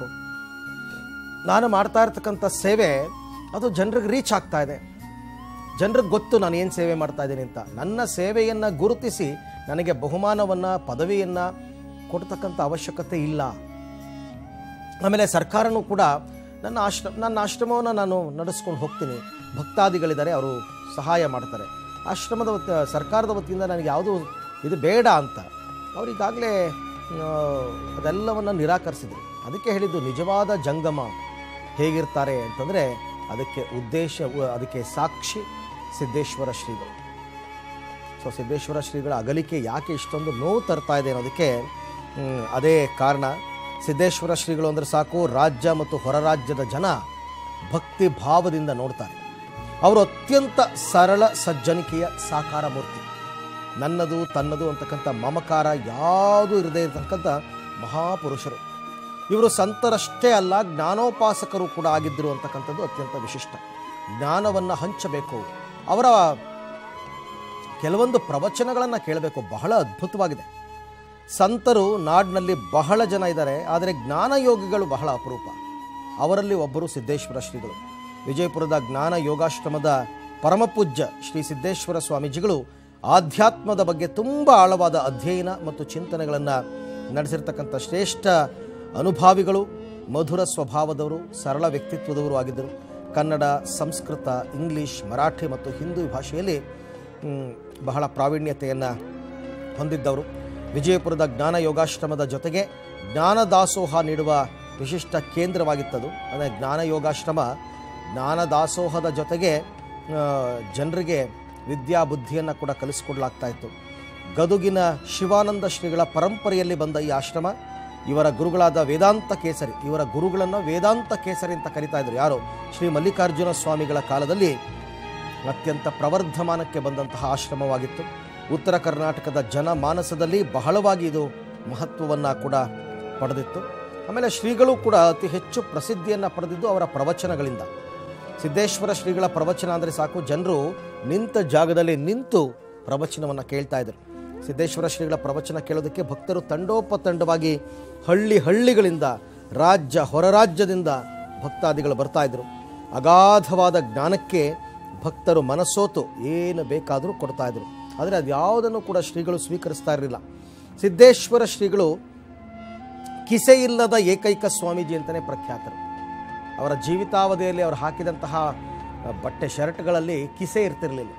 A: ನಾನು ಮಾಡ್ತಾ ಇರ್ತಕ್ಕಂಥ ಸೇವೆ ಅದು ಜನರಿಗೆ ರೀಚ್ ಆಗ್ತಾ ಇದೆ ಜನರಿಗೆ ಗೊತ್ತು ನಾನು ಏನು ಸೇವೆ ಮಾಡ್ತಾ ಇದ್ದೀನಿ ಅಂತ ನನ್ನ ಸೇವೆಯನ್ನು ಗುರುತಿಸಿ ನನಗೆ ಬಹುಮಾನವನ್ನು ಪದವಿಯನ್ನು ಕೊಡ್ತಕ್ಕಂಥ ಅವಶ್ಯಕತೆ ಇಲ್ಲ ಆಮೇಲೆ ಸರ್ಕಾರನೂ ಕೂಡ ನನ್ನ ಆಶ್ರಮ ನನ್ನ ಆಶ್ರಮವನ್ನು ನಾನು ನಡೆಸ್ಕೊಂಡು ಹೋಗ್ತೀನಿ ಭಕ್ತಾದಿಗಳಿದ್ದಾರೆ ಅವರು ಸಹಾಯ ಮಾಡ್ತಾರೆ ಆಶ್ರಮದ ವತಿ ಸರ್ಕಾರದ ವತಿಯಿಂದ ನನಗೆ ಯಾವುದು ಇದು ಬೇಡ ಅಂತ ಅವ್ರು ಈಗಾಗಲೇ ಅದೆಲ್ಲವನ್ನು ನಿರಾಕರಿಸಿದರು ಅದಕ್ಕೆ ಹೇಳಿದ್ದು ನಿಜವಾದ ಜಂಗಮ ಹೇಗಿರ್ತಾರೆ ಅಂತಂದರೆ ಅದಕ್ಕೆ ಉದ್ದೇಶ ಅದಕ್ಕೆ ಸಾಕ್ಷಿ ಸಿದ್ದೇಶ್ವರ ಶ್ರೀಗಳು ಸೊ ಸೊ ಸಿದ್ದೇಶ್ವರ ಶ್ರೀಗಳ ಅಗಲಿಕೆ ಯಾಕೆ ಇಷ್ಟೊಂದು ನೋವು ತರ್ತಾ ಇದೆ ಅನ್ನೋದಕ್ಕೆ ಹ್ಮ್, ಅದೇ ಕಾರಣ ಸಿದ್ದೇಶ್ವರ ಶ್ರೀಗಳು ಅಂದರೆ ಸಾಕು ರಾಜ್ಯ ಮತ್ತು ಹೊರ ರಾಜ್ಯದ ಜನ ಭಕ್ತಿ ಭಾವದಿಂದ ನೋಡ್ತಾರೆ ಅವರು ಅತ್ಯಂತ ಸರಳ ಸಜ್ಜನಿಕೆಯ ಸಾಕಾರ ಮೂರ್ತಿ ನನ್ನದು ತನ್ನದು ಅಂತಕ್ಕಂಥ ಮಮಕಾರ ಯಾವುದೂ ಇರದೇ ಇರತಕ್ಕಂಥ ಮಹಾಪುರುಷರು ಇವರು ಸಂತರಷ್ಟೇ ಅಲ್ಲ ಜ್ಞಾನೋಪಾಸಕರು ಕೂಡ ಆಗಿದ್ದರು ಅಂತಕ್ಕಂಥದ್ದು ಅತ್ಯಂತ ವಿಶಿಷ್ಟ ಜ್ಞಾನವನ್ನು ಹಂಚಬೇಕು ಅವರ ಕೆಲವೊಂದು ಪ್ರವಚನಗಳನ್ನು ಕೇಳಬೇಕು ಬಹಳ ಅದ್ಭುತವಾಗಿದೆ ಸಂತರು ನಾಡಿನಲ್ಲಿ ಬಹಳ ಜನ ಇದ್ದಾರೆ ಆದರೆ ಜ್ಞಾನಯೋಗಿಗಳು ಬಹಳ ಅಪರೂಪ ಅವರಲ್ಲಿ ಒಬ್ಬರು ಸಿದ್ದೇಶ್ವರ ಶ್ರೀಗಳು ವಿಜಯಪುರದ ಜ್ಞಾನ ಯೋಗಾಶ್ರಮದ ಪರಮಪೂಜ್ಯ ಶ್ರೀ ಸಿದ್ದೇಶ್ವರ ಸ್ವಾಮೀಜಿಗಳು ಆಧ್ಯಾತ್ಮದ ಬಗ್ಗೆ ತುಂಬ ಆಳವಾದ ಅಧ್ಯಯನ ಮತ್ತು ಚಿಂತನೆಗಳನ್ನು ನಡೆಸಿರ್ತಕ್ಕಂಥ ಶ್ರೇಷ್ಠ ಅನುಭಾವಿಗಳು ಮಧುರ ಸ್ವಭಾವದವರು ಸರಳ ವ್ಯಕ್ತಿತ್ವದವರು ಆಗಿದ್ದರು ಕನ್ನಡ ಸಂಸ್ಕೃತ ಇಂಗ್ಲಿಷ್ ಮರಾಠಿ ಮತ್ತು ಹಿಂದೂ ಭಾಷೆಯಲ್ಲಿ ಮ್, ಬಹಳ ಪ್ರಾವೀಣ್ಯತೆಯನ್ನು ಹೊಂದಿದ್ದವರು ವಿಜಯಪುರದ ಜ್ಞಾನ ಯೋಗಾಶ್ರಮದ ಜೊತೆಗೆ ಜ್ಞಾನ ದಾಸೋಹ ನೀಡುವ ವಿಶಿಷ್ಟ ಕೇಂದ್ರವಾಗಿತ್ತದು ಅಂದರೆ ಜ್ಞಾನ ಯೋಗಾಶ್ರಮ ಜ್ಞಾನ ದಾಸೋಹದ ಜೊತೆಗೆ ಆ, ಜನರಿಗೆ ವಿದ್ಯಾ ಬುದ್ಧಿಯನ್ನು ಕೂಡ ಕಲಿಸಿಕೊಡ್ಲಾಗ್ತಾ ಇತ್ತು ಗದುಗಿನ ಶಿವಾನಂದ ಶ್ರೀಗಳ ಪರಂಪರೆಯಲ್ಲಿ ಬಂದ ಈ ಆಶ್ರಮ ಇವರ ಗುರುಗಳಾದ ವೇದಾಂತ ಕೇಸರಿ ಇವರ ಗುರುಗಳನ್ನು ವೇದಾಂತ ಕೇಸರಿ ಅಂತ ಕರಿತಾ ಇದ್ರು ಯಾರು ಶ್ರೀ ಮಲ್ಲಿಕಾರ್ಜುನ ಸ್ವಾಮಿಗಳ ಕಾಲದಲ್ಲಿ ಅತ್ಯಂತ ಪ್ರವರ್ಧಮಾನಕ್ಕೆ ಬಂದಂತಹ ಆಶ್ರಮವಾಗಿತ್ತು ಉತ್ತರ ಕರ್ನಾಟಕದ ಜನಮಾನಸದಲ್ಲಿ ಬಹಳವಾಗಿ ಇದು ಮಹತ್ವವನ್ನು ಕೂಡ ಪಡೆದಿತ್ತು ಆಮೇಲೆ ಶ್ರೀಗಳು ಕೂಡ ಅತಿ ಹೆಚ್ಚು ಪ್ರಸಿದ್ಧಿಯನ್ನು ಪಡೆದಿದ್ದು ಅವರ ಪ್ರವಚನಗಳಿಂದ ಸಿದ್ದೇಶ್ವರ ಶ್ರೀಗಳ ಪ್ರವಚನ ಅಂದರೆ ಸಾಕು ಜನರು ನಿಂತ ಜಾಗದಲ್ಲಿ ನಿಂತು ಪ್ರವಚನವನ್ನು ಕೇಳ್ತಾ ಇದ್ರು ಸಿದ್ದೇಶ್ವರ ಶ್ರೀಗಳ ಪ್ರವಚನ ಕೇಳೋದಕ್ಕೆ ಭಕ್ತರು ತಂಡೋಪತಂಡವಾಗಿ ಹಳ್ಳಿ ಹಳ್ಳಿಗಳಿಂದ ರಾಜ್ಯ ಹೊರ ರಾಜ್ಯದಿಂದ ಭಕ್ತಾದಿಗಳು ಬರ್ತಾ ಇದ್ರು ಅಗಾಧವಾದ ಜ್ಞಾನಕ್ಕೆ ಭಕ್ತರು ಮನಸೋತು ಏನು ಬೇಕಾದರೂ ಕೊಡ್ತಾ ಇದ್ರು ಆದರೆ ಅದು ಯಾವುದನ್ನು ಕೂಡ ಶ್ರೀಗಳು ಸ್ವೀಕರಿಸ್ತಾ ಇರಲಿಲ್ಲ ಸಿದ್ದೇಶ್ವರ ಶ್ರೀಗಳು ಕಿಸೆ ಇಲ್ಲದ ಏಕೈಕ ಸ್ವಾಮೀಜಿ ಅಂತಲೇ ಪ್ರಖ್ಯಾತರು ಅವರ ಜೀವಿತಾವಧಿಯಲ್ಲಿ ಅವರು ಹಾಕಿದಂತಹ ಅ, ಬಟ್ಟೆ ಶರ್ಟ್ಗಳಲ್ಲಿ ಕಿಸೆ ಇರ್ತಿರಲಿಲ್ಲ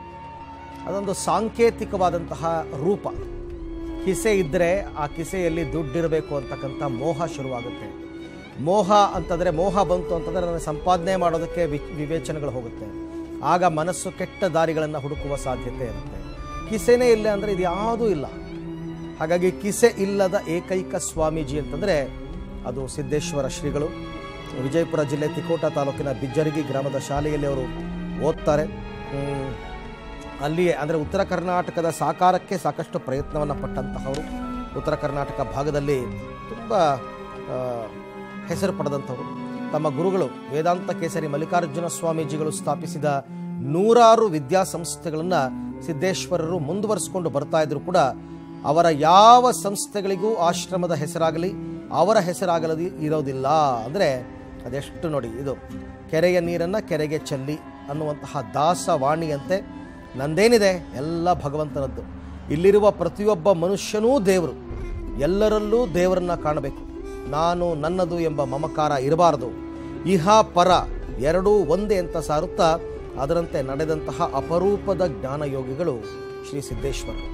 A: ಅದೊಂದು ಸಾಂಕೇತಿಕವಾದಂತಹ ರೂಪ ಕಿಸೆ ಇದ್ದರೆ ಆ ಕಿಸೆಯಲ್ಲಿ ದುಡ್ಡಿರಬೇಕು ಅಂತಕ್ಕಂಥ ಮೋಹ ಶುರುವಾಗುತ್ತೆ ಮೋಹ ಅಂತಂದರೆ ಮೋಹ ಬಂತು ಅಂತಂದರೆ ನನಗೆ ಸಂಪಾದನೆ ಮಾಡೋದಕ್ಕೆ ವಿ ವಿವೇಚನೆಗಳು ಹೋಗುತ್ತೆ ಆಗ ಮನಸ್ಸು ಕೆಟ್ಟ ದಾರಿಗಳನ್ನು ಹುಡುಕುವ ಸಾಧ್ಯತೆ ಇರುತ್ತೆ ಕಿಸೆನೇ ಇಲ್ಲ ಅಂದರೆ ಇದು ಯಾವುದೂ ಇಲ್ಲ ಹಾಗಾಗಿ ಕಿಸೆ ಇಲ್ಲದ ಏಕೈಕ ಸ್ವಾಮೀಜಿ ಅಂತಂದರೆ ಅದು ಸಿದ್ದೇಶ್ವರ ಶ್ರೀಗಳು ವಿಜಯಪುರ ಜಿಲ್ಲೆ ತಿಕೋಟ ತಾಲೂಕಿನ ಬಿಜ್ಜರಗಿ ಗ್ರಾಮದ ಶಾಲೆಯಲ್ಲಿ ಅವರು ಓದ್ತಾರೆ ಹ್ಮ್, ಅಲ್ಲಿಯೇ ಅಂದರೆ ಉತ್ತರ ಕರ್ನಾಟಕದ ಸಾಕಾರಕ್ಕೆ ಸಾಕಷ್ಟು ಪ್ರಯತ್ನವನ್ನು ಪಟ್ಟಂತಹವರು ಉತ್ತರ ಕರ್ನಾಟಕ ಭಾಗದಲ್ಲಿ ತುಂಬ ಆ, ಹೆಸರು ಪಡೆದಂಥವರು ತಮ್ಮ ಗುರುಗಳು ವೇದಾಂತ ಕೇಸರಿ ಮಲ್ಲಿಕಾರ್ಜುನ ಸ್ವಾಮೀಜಿಗಳು ಸ್ಥಾಪಿಸಿದ ನೂರಾರು ವಿದ್ಯಾಸಂಸ್ಥೆಗಳನ್ನು ಸಿದ್ದೇಶ್ವರರು ಮುಂದುವರಿಸಿಕೊಂಡು ಬರ್ತಾ ಇದ್ರು ಕೂಡ ಅವರ ಯಾವ ಸಂಸ್ಥೆಗಳಿಗೂ ಆಶ್ರಮದ ಹೆಸರಾಗಲಿ ಅವರ ಹೆಸರಾಗಲಿ ಇರೋದಿಲ್ಲ ಅಂದರೆ ಅದೆಷ್ಟು ನೋಡಿ ಇದು ಕೆರೆಯ ನೀರನ್ನು ಕೆರೆಗೆ ಚೆಲ್ಲಿ ಅನ್ನುವಂತಹ ದಾಸವಾಣಿಯಂತೆ ನಂದೇನಿದೆ ಎಲ್ಲ ಭಗವಂತನದ್ದು ಇಲ್ಲಿರುವ ಪ್ರತಿಯೊಬ್ಬ ಮನುಷ್ಯನೂ ದೇವರು ಎಲ್ಲರಲ್ಲೂ ದೇವರನ್ನ ಕಾಣಬೇಕು ನಾನು ನನ್ನದು ಎಂಬ ಮಮಕಾರ ಇರಬಾರದು ಇಹ ಪರ ಎರಡೂ ಒಂದೇ ಅಂತ ಸಾರುತ್ತಾ ಅದರಂತೆ ನಡೆದಂತಹ ಅಪರೂಪದ ಜ್ಞಾನಯೋಗಿಗಳು ಶ್ರೀ ಸಿದ್ದೇಶ್ವರರು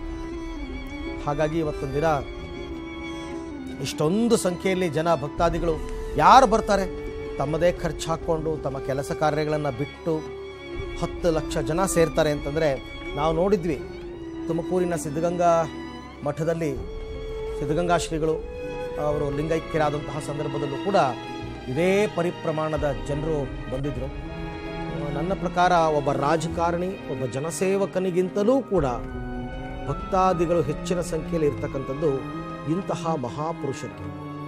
A: ಹಾಗಾಗಿ ಇವತ್ತೊಂದು ದಿನ ಇಷ್ಟೊಂದು ಸಂಖ್ಯೆಯಲ್ಲಿ ಜನ ಭಕ್ತಾದಿಗಳು ಯಾರು ಬರ್ತಾರೆ ತಮ್ಮದೇ ಖರ್ಚು ಹಾಕ್ಕೊಂಡು ತಮ್ಮ ಕೆಲಸ ಕಾರ್ಯಗಳನ್ನು ಬಿಟ್ಟು ಹತ್ತು ಲಕ್ಷ ಜನ ಸೇರ್ತಾರೆ ಅಂತಂದರೆ ನಾವು ನೋಡಿದ್ವಿ ತುಮಕೂರಿನ ಸಿದ್ಧಗಂಗಾ ಮಠದಲ್ಲಿ ಸಿದ್ಧಗಂಗಾ ಶ್ರೀಗಳು ಅವರು ಲಿಂಗೈಕ್ಯರಾದಂತಹ ಸಂದರ್ಭದಲ್ಲೂ ಕೂಡ ಇದೇ ಪರಿಪ್ರಮಾಣದ ಜನರು ಬಂದಿದ್ದರು ನನ್ನ ಪ್ರಕಾರ ಒಬ್ಬ ರಾಜಕಾರಣಿ ಒಬ್ಬ ಜನಸೇವಕನಿಗಿಂತಲೂ ಕೂಡ ಭಕ್ತಾದಿಗಳು ಹೆಚ್ಚಿನ ಸಂಖ್ಯೆಯಲ್ಲಿ ಇರ್ತಕ್ಕಂಥದ್ದು ಇಂತಹ ಮಹಾಪುರುಷರಿಗೆ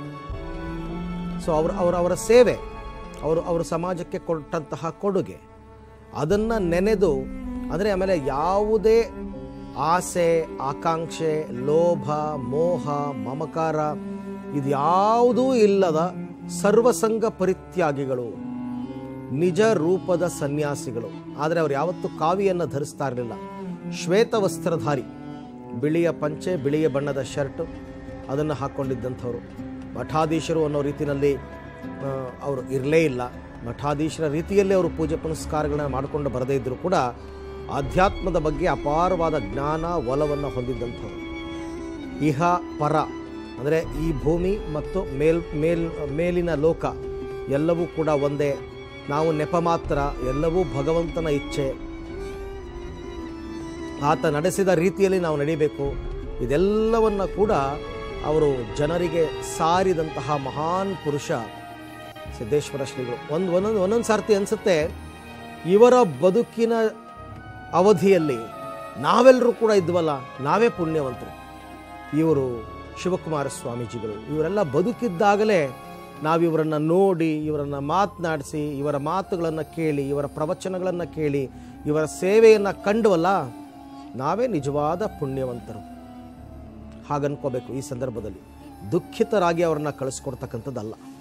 A: ಸೊ ಅವರ ಅವರ ಅವರ ಸೇವೆ ಅವರು ಅವರು ಸಮಾಜಕ್ಕೆ ಕೊಟ್ಟಂತಹ ಕೊಡುಗೆ ಅದನ್ನು ನೆನೆದು ಅಂದರೆ ಆಮೇಲೆ ಯಾವುದೇ ಆಸೆ ಆಕಾಂಕ್ಷೆ ಲೋಭ ಮೋಹ ಮಮಕಾರ ಇದ್ಯಾವುದೂ ಇಲ್ಲದ ಸರ್ವಸಂಗ ಪರಿತ್ಯಾಗಿಗಳು ನಿಜ ರೂಪದ ಸನ್ಯಾಸಿಗಳು ಆದರೆ ಅವರು ಯಾವತ್ತೂ ಕಾವಿಯನ್ನು ಧರಿಸ್ತಾ ಇರಲಿಲ್ಲ ಶ್ವೇತ ವಸ್ತ್ರಧಾರಿ ಬಿಳಿಯ ಪಂಚೆ ಬಿಳಿಯ ಬಣ್ಣದ ಶರ್ಟು ಅದನ್ನು ಹಾಕ್ಕೊಂಡಿದ್ದಂಥವ್ರು ಮಠಾಧೀಶರು ಅನ್ನೋ ರೀತಿಯಲ್ಲಿ ಆ, ಅವರು ಇರಲೇ ಇಲ್ಲ ಮಠಾಧೀಶರ ರೀತಿಯಲ್ಲಿ ಅವರು ಪೂಜೆ ಪುನಸ್ಕಾರಗಳನ್ನ ಮಾಡಿಕೊಂಡು ಬರದೇ ಇದ್ದರೂ ಕೂಡ ಆಧ್ಯಾತ್ಮದ ಬಗ್ಗೆ ಅಪಾರವಾದ ಜ್ಞಾನ ಒಲವನ್ನು ಹೊಂದಿದ್ದಂಥವ್ರು ಇಹ ಪರ ಅಂದರೆ ಈ ಭೂಮಿ ಮತ್ತು ಮೇಲ್ ಮೇಲ್ ಮೇಲಿನ ಲೋಕ ಎಲ್ಲವೂ ಕೂಡ ಒಂದೇ ನಾವು ನೆಪ ಮಾತ್ರ ಎಲ್ಲವೂ ಭಗವಂತನ ಇಚ್ಛೆ ಆತ ನಡೆಸಿದ ರೀತಿಯಲ್ಲಿ ನಾವು ನಡಿಬೇಕು ಇದೆಲ್ಲವನ್ನ ಕೂಡ ಅವರು ಜನರಿಗೆ ಸಾರಿದಂತಹ ಮಹಾನ್ ಪುರುಷ ಸಿದ್ದೇಶ್ವರ ಶ್ರೀಗಳು ಒಂದು ಒಂದೊಂದು ಒಂದೊಂದು ಸಾರ್ತಿ ಅನಿಸುತ್ತೆ ಇವರ ಬದುಕಿನ ಅವಧಿಯಲ್ಲಿ ನಾವೆಲ್ಲರೂ ಕೂಡ ಇದ್ವಲ್ಲ ನಾವೇ ಪುಣ್ಯವಂತರು ಇವರು ಶಿವಕುಮಾರ ಸ್ವಾಮೀಜಿಗಳು ಇವರೆಲ್ಲ ಬದುಕಿದ್ದಾಗಲೇ ನಾವು ಇವರನ್ನು ನೋಡಿ ಇವರನ್ನು ಮಾತನಾಡಿಸಿ ಇವರ ಮಾತುಗಳನ್ನು ಕೇಳಿ ಇವರ ಪ್ರವಚನಗಳನ್ನು ಕೇಳಿ ಇವರ ಸೇವೆಯನ್ನು ಕಂಡುವಲ್ಲ ನಾವೇ ನಿಜವಾದ ಪುಣ್ಯವಂತರು ಹಾಗನ್ಕೋಬೇಕು ಈ ಸಂದರ್ಭದಲ್ಲಿ ದುಃಖಿತರಾಗಿ ಅವರನ್ನು ಕಳಿಸ್ಕೊಡ್ತಕ್ಕಂಥದ್ದಲ್ಲ